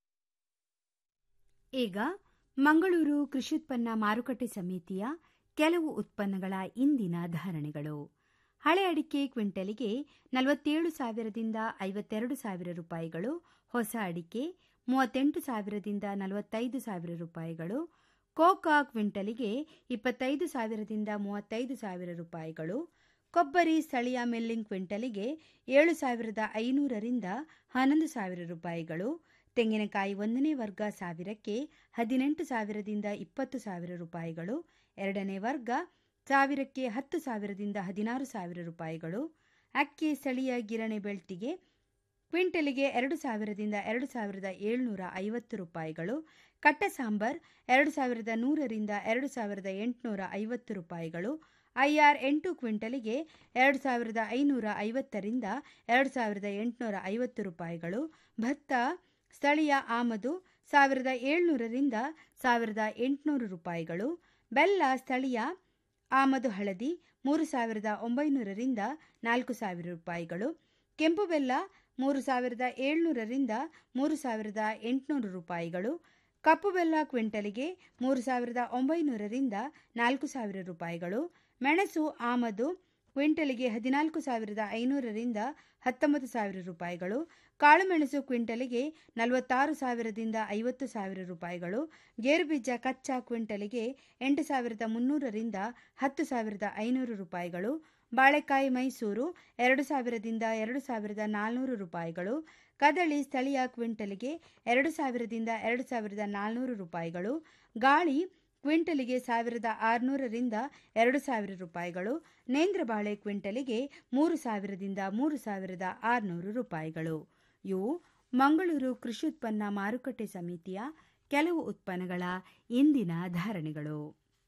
ಈಗ ಮಂಗಳೂರು ಕೃಷ್ಯುತ್ಪನ್ನ ಮಾರುಕಟ್ಟೆ ಸಮಿತಿಯ ಕೆಲವು ಉತ್ಪನ್ನಗಳ ಇಂದಿನ ಧಾರಣೆಗಳು ಹಳೆ ಅಡಿಕೆ ಕ್ವಿಂಟಲಿಗೆ ನಲವತ್ತೇಳು ಸಾವಿರದಿಂದ ಐವತ್ತೆರಡು ಸಾವಿರ ರೂಪಾಯಿಗಳು ಹೊಸ ಅಡಿಕೆ ಮೂವತ್ತೆಂಟು ಸಾವಿರದಿಂದ ನಲವತ್ತೈದು ಸಾವಿರ ರೂಪಾಯಿಗಳು ಕೋಕಾ ಕ್ವಿಂಟಲಿಗೆ ಇಪ್ಪತ್ತೈದು ಸಾವಿರದಿಂದ ಮೂವತ್ತೈದು ಸಾವಿರ ರೂಪಾಯಿಗಳು ಕೊಬ್ಬರಿ ಸ್ಥಳೀಯ ಮಿಲ್ಲಿಂಗ್ ಕ್ವಿಂಟಲಿಗೆ ಏಳು ಸಾವಿರದ ಐನೂರರಿಂದ ಹನ್ನೊಂದು ಸಾವಿರ ರೂಪಾಯಿಗಳು ತೆಂಗಿನಕಾಯಿ ಒಂದನೇ ವರ್ಗ ಸಾವಿರಕ್ಕೆ ಹದಿನೆಂಟು ಸಾವಿರದಿಂದ ಇಪ್ಪತ್ತು ಸಾವಿರ ರೂಪಾಯಿಗಳು ಎರಡನೇ ವರ್ಗ ಸಾವಿರಕ್ಕೆ ಹತ್ತು ಸಾವಿರದಿಂದ ಹದಿನಾರು ಸಾವಿರ ರೂಪಾಯಿಗಳು ಅಕ್ಕಿ ಸ್ಥಳೀಯ ಗಿರಣೆ ಬೆಳ್ತಿಗೆ ಕ್ವಿಂಟಲಿಗೆ ಎರಡು ಸಾವಿರದಿಂದ ಎರಡು ಸಾವಿರದ ಏಳ್ನೂರ ಐವತ್ತು ರೂಪಾಯಿಗಳು ಕಟ್ಟ ಸಾಂಬಾರ್ ಎರಡು ಸಾವಿರದ ನೂರರಿಂದ ಎರಡು ಸಾವಿರದ ಎಂಟುನೂರ ಐವತ್ತು ರೂಪಾಯಿಗಳು ಐಆರ್ ಎಂಟು ಕ್ವಿಂಟಲಿಗೆ ಎರಡು ಸಾವಿರದ ಐನೂರ ಐವತ್ತರಿಂದ ಎರಡು ಸಾವಿರದ ಎಂಟುನೂರ ಐವತ್ತು ರೂಪಾಯಿಗಳು ಭತ್ತ ಸ್ಥಳೀಯ ಆಮದು ಸಾವಿರದ ಏಳ್ನೂರರಿಂದ ಸಾವಿರದ ಎಂಟುನೂರು ರೂಪಾಯಿಗಳು ಬೆಲ್ಲ ಸ್ಥಳೀಯ ಆಮದು ಹಳದಿ ಮೂರು ಸಾವಿರದ ಒಂಬೈನೂರರಿಂದ ನಾಲ್ಕು ಸಾವಿರ ರೂಪಾಯಿಗಳು ಕೆಂಪು ಬೆಲ್ಲ ಮೂರು ಸಾವಿರದ ಏಳ್ನೂರರಿಂದ ಮೂರು ಸಾವಿರದ ಎಂಟುನೂರು ರೂಪಾಯಿಗಳು ಕಪ್ಪು ಬೆಲ್ಲ ಕ್ವಿಂಟಲಿಗೆ ಮೂರು ಸಾವಿರದ ಒಂಬೈನೂರರಿಂದ ನಾಲ್ಕು ಸಾವಿರ ರೂಪಾಯಿಗಳು ಮೆಣಸು ಆಮದು ಕ್ವಿಂಟಲಿಗೆ ಹದಿನಾಲ್ಕು ಸಾವಿರದ ಐನೂರರಿಂದ ಹತ್ತೊಂಬತ್ತು ಸಾವಿರ ರೂಪಾಯಿಗಳು ಕಾಳುಮೆಣಸು ಕ್ವಿಂಟಲಿಗೆ ನಲವತ್ತಾರು ಸಾವಿರದಿಂದ ಐವತ್ತು ಸಾವಿರ ರೂಪಾಯಿಗಳು ಗೇರುಬೀಜ ಕಚ್ಚಾ ಕ್ವಿಂಟಲಿಗೆ ಎಂಟು ಸಾವಿರದ ಮುನ್ನೂರರಿಂದ ಹತ್ತು ಸಾವಿರದ ಐನೂರು ರೂಪಾಯಿಗಳು ಬಾಳೆಕಾಯಿ ಮೈಸೂರು ಎರಡು ಸಾವಿರದಿಂದ ಎರಡು ಸಾವಿರದ ನಾಲ್ನೂರು ರೂಪಾಯಿಗಳು ಕದಳಿ ಸ್ಥಳೀಯ ಕ್ವಿಂಟಲಿಗೆ ಎರಡು ಸಾವಿರದಿಂದ ಎರಡು ಸಾವಿರದ ನಾಲ್ನೂರು ರೂಪಾಯಿಗಳು ಗಾಳಿ ಕ್ವಿಂಟಲಿಗೆ ಸಾವಿರದ ಆರುನೂರರಿಂದ ಎರಡು ಸಾವಿರ ರೂಪಾಯಿಗಳು ನೇಂದ್ರ ಬಾಳೆ ಕ್ವಿಂಟಲಿಗೆ ಮೂರು ಸಾವಿರದಿಂದ ಮೂರು ಸಾವಿರದ ಆರುನೂರು ರೂಪಾಯಿಗಳು ಇವು ಮಂಗಳೂರು ಕೃಷಿ ಉತ್ಪನ್ನ ಮಾರುಕಟ್ಟೆ ಸಮಿತಿಯ ಕೆಲವು ಉತ್ಪನ್ನಗಳ ಇಂದಿನ ಧಾರಣೆಗಳು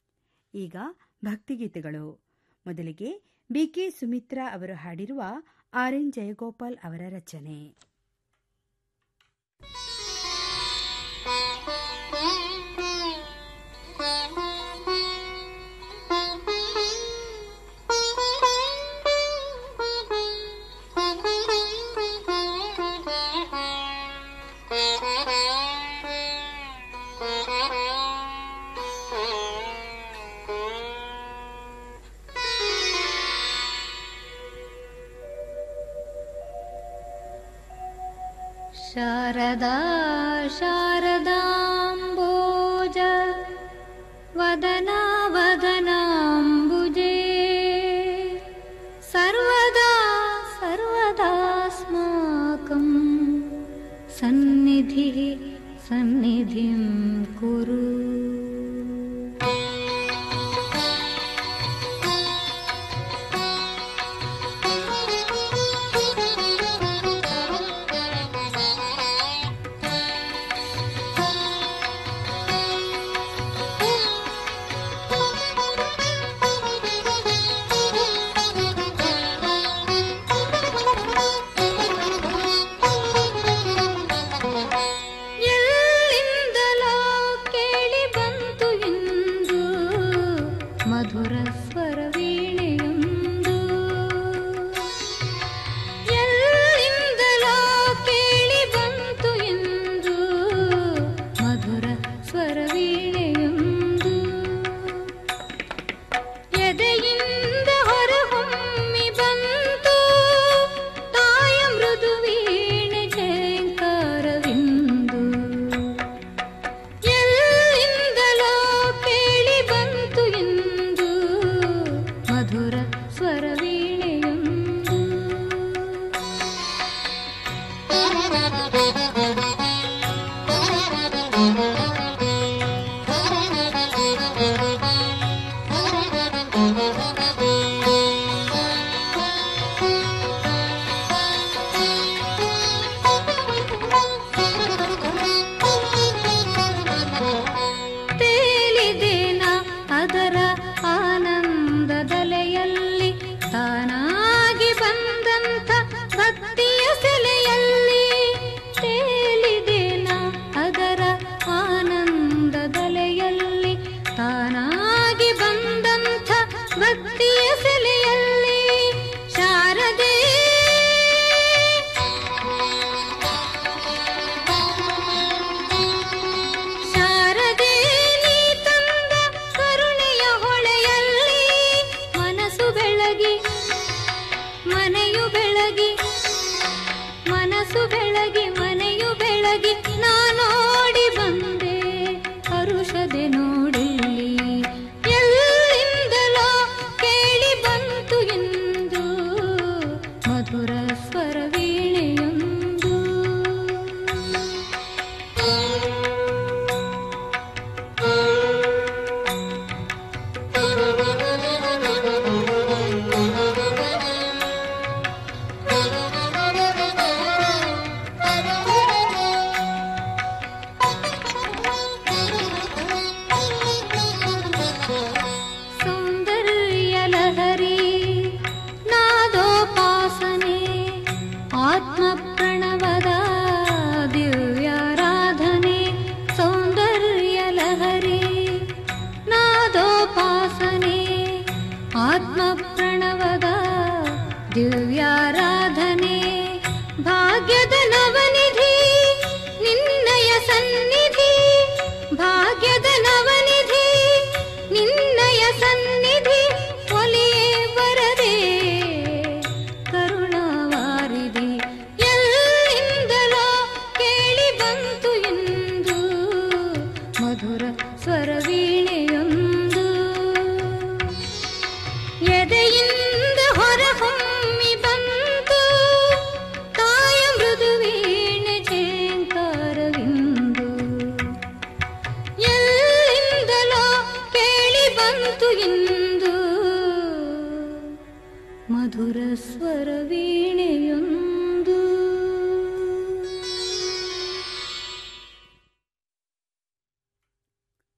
ಈಗ ಭಕ್ತಿಗೀತೆಗಳು ಮೊದಲಿಗೆ ಬಿಕೆ ಸುಮಿತ್ರಾ ಅವರು ಹಾಡಿರುವ ಆರ್ ಎನ್ ಜಯಗೋಪಾಲ್ ಅವರ ರಚನೆ शारदा शारदाम्बोज वदना वदनाम्बुजे सर्वदा सर्वदास्माकं सन्निधिः सन्निधिं कुरु ಎಲ್ಲಿಂದಲೋ ಕೇಳಿ ಬಂದ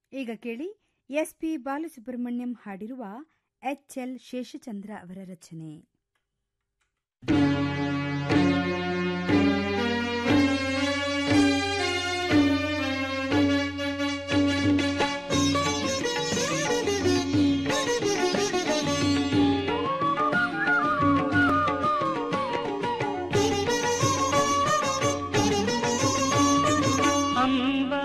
ಈಗ ಕೇಳಿ ಎಸ್ ಪಿ ಬಾಲಸುಬ್ರಹ್ಮಣ್ಯಂ ಹಾಡಿರುವ ಎಚ್ ಎಲ್ ಶೇಷಚಂದ್ರ ಅವರ ರಚನೆ ಅಂಬಾ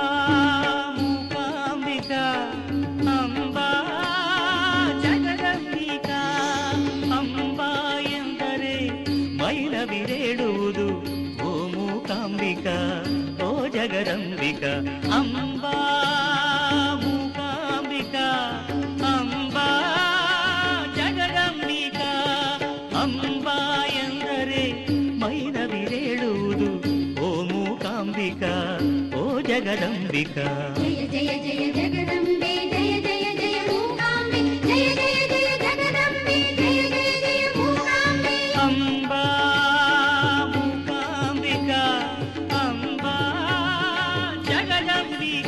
ಮೂಕಾಂಬಿಕ ಅಂಬಾ ಜಗದಂಬಿಕ ಅಂಬಾ ಎಂದರೆ ಮೈಲವಿರೇಳುವುದು ಓ ಮೂಕಾಂಬಿಕ ಓ ಜಗದಂಬಿಕ ಅಂಬಾ ಮೂಕಾಂಬಿಕ ಅಂಬಾ ಜಗದಂಬಿಕ ಅಂಬಾ ಎಂದರೆ ಮೈಲವಿರೇಳುವುದು ಓ ಮೂಕಾಂಬಿಕ ಓ ಜಗದಂಬಿಕ ಜಯ ಜಯ ಜಯ ಜಗದಂಬೆ ಜಯ ಜಯ ಜಯ ಮೂಕಾಂಬೆ ಜಯ ಜಯ ಜಯ ಜಗದಂಬೆ ಜಯ ಜಯ ಜಯ ಮೂಕಾಂಬೆ ಅಂಬಾ ಮೂಕಾಂಬಿಕ ಅಂಬಾ ಜಗದಂಬಿಕ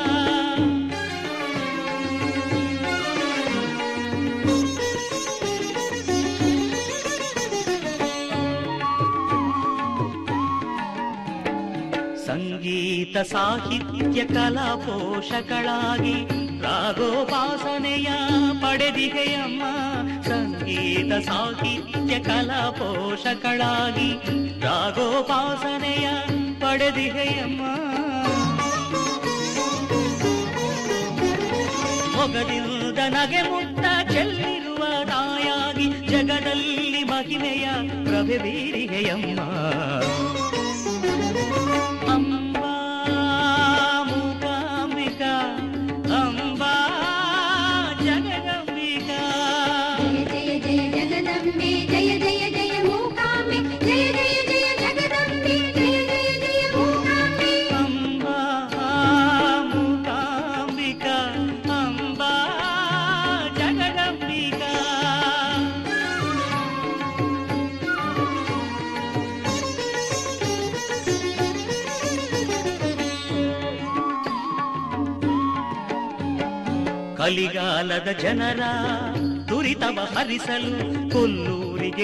ಸಂಗೀತ ಸಾಹಿತ್ಯ ಕಲಾ ಪೋಷಕಳಾಗಿ ರಾಗೋಪಾಸನೆಯ ಪಡೆದಿಗೆಯಮ್ಮ ಸಂಗೀತ ಸಾಹಿತ್ಯ ಕಲಾ ಪೋಷಕಳಾಗಿ ರಾಗೋಪಾಸನೆಯ ಪಡೆದಿಗೆಯಮ್ಮ ಮೊಗದಿಂದ ನಗೆ ಮುಟ್ಟ ಚೆಲ್ಲಿರುವ ತಾಯಾಗಿ ಜಗದಲ್ಲಿ ಮಹಿಮೆಯ ಪ್ರಭೆ ಬೀರಿಗೆಯಮ್ಮ ಅಂಬಾ ಮೂಕಾಂಬಿಕ ಅಂಬಾ ಜಗದಂಬಿಕ ಜಯ ಜಯ ಜಗದಂಬೆ ಜಯ ಜಯ ಜಯ ಮೂಕಾಂಬೆ ಜಯ ಜಯ ಜಯ ಜಗದಂಬೆ ಜಯ ಜಯ ಜಯ ಮೂಕಾಂಬೆ ಅಂಬಾ ಮೂಕಾಂಬಿಕ ಅಂಬಾ ಜಗದಂಬಿಕ ಕಲಿಗಾಲದ ಜನರ ದುರಿತವ ಹರಿಸಲು ಕೊಲ್ಲೂರಿಗೆ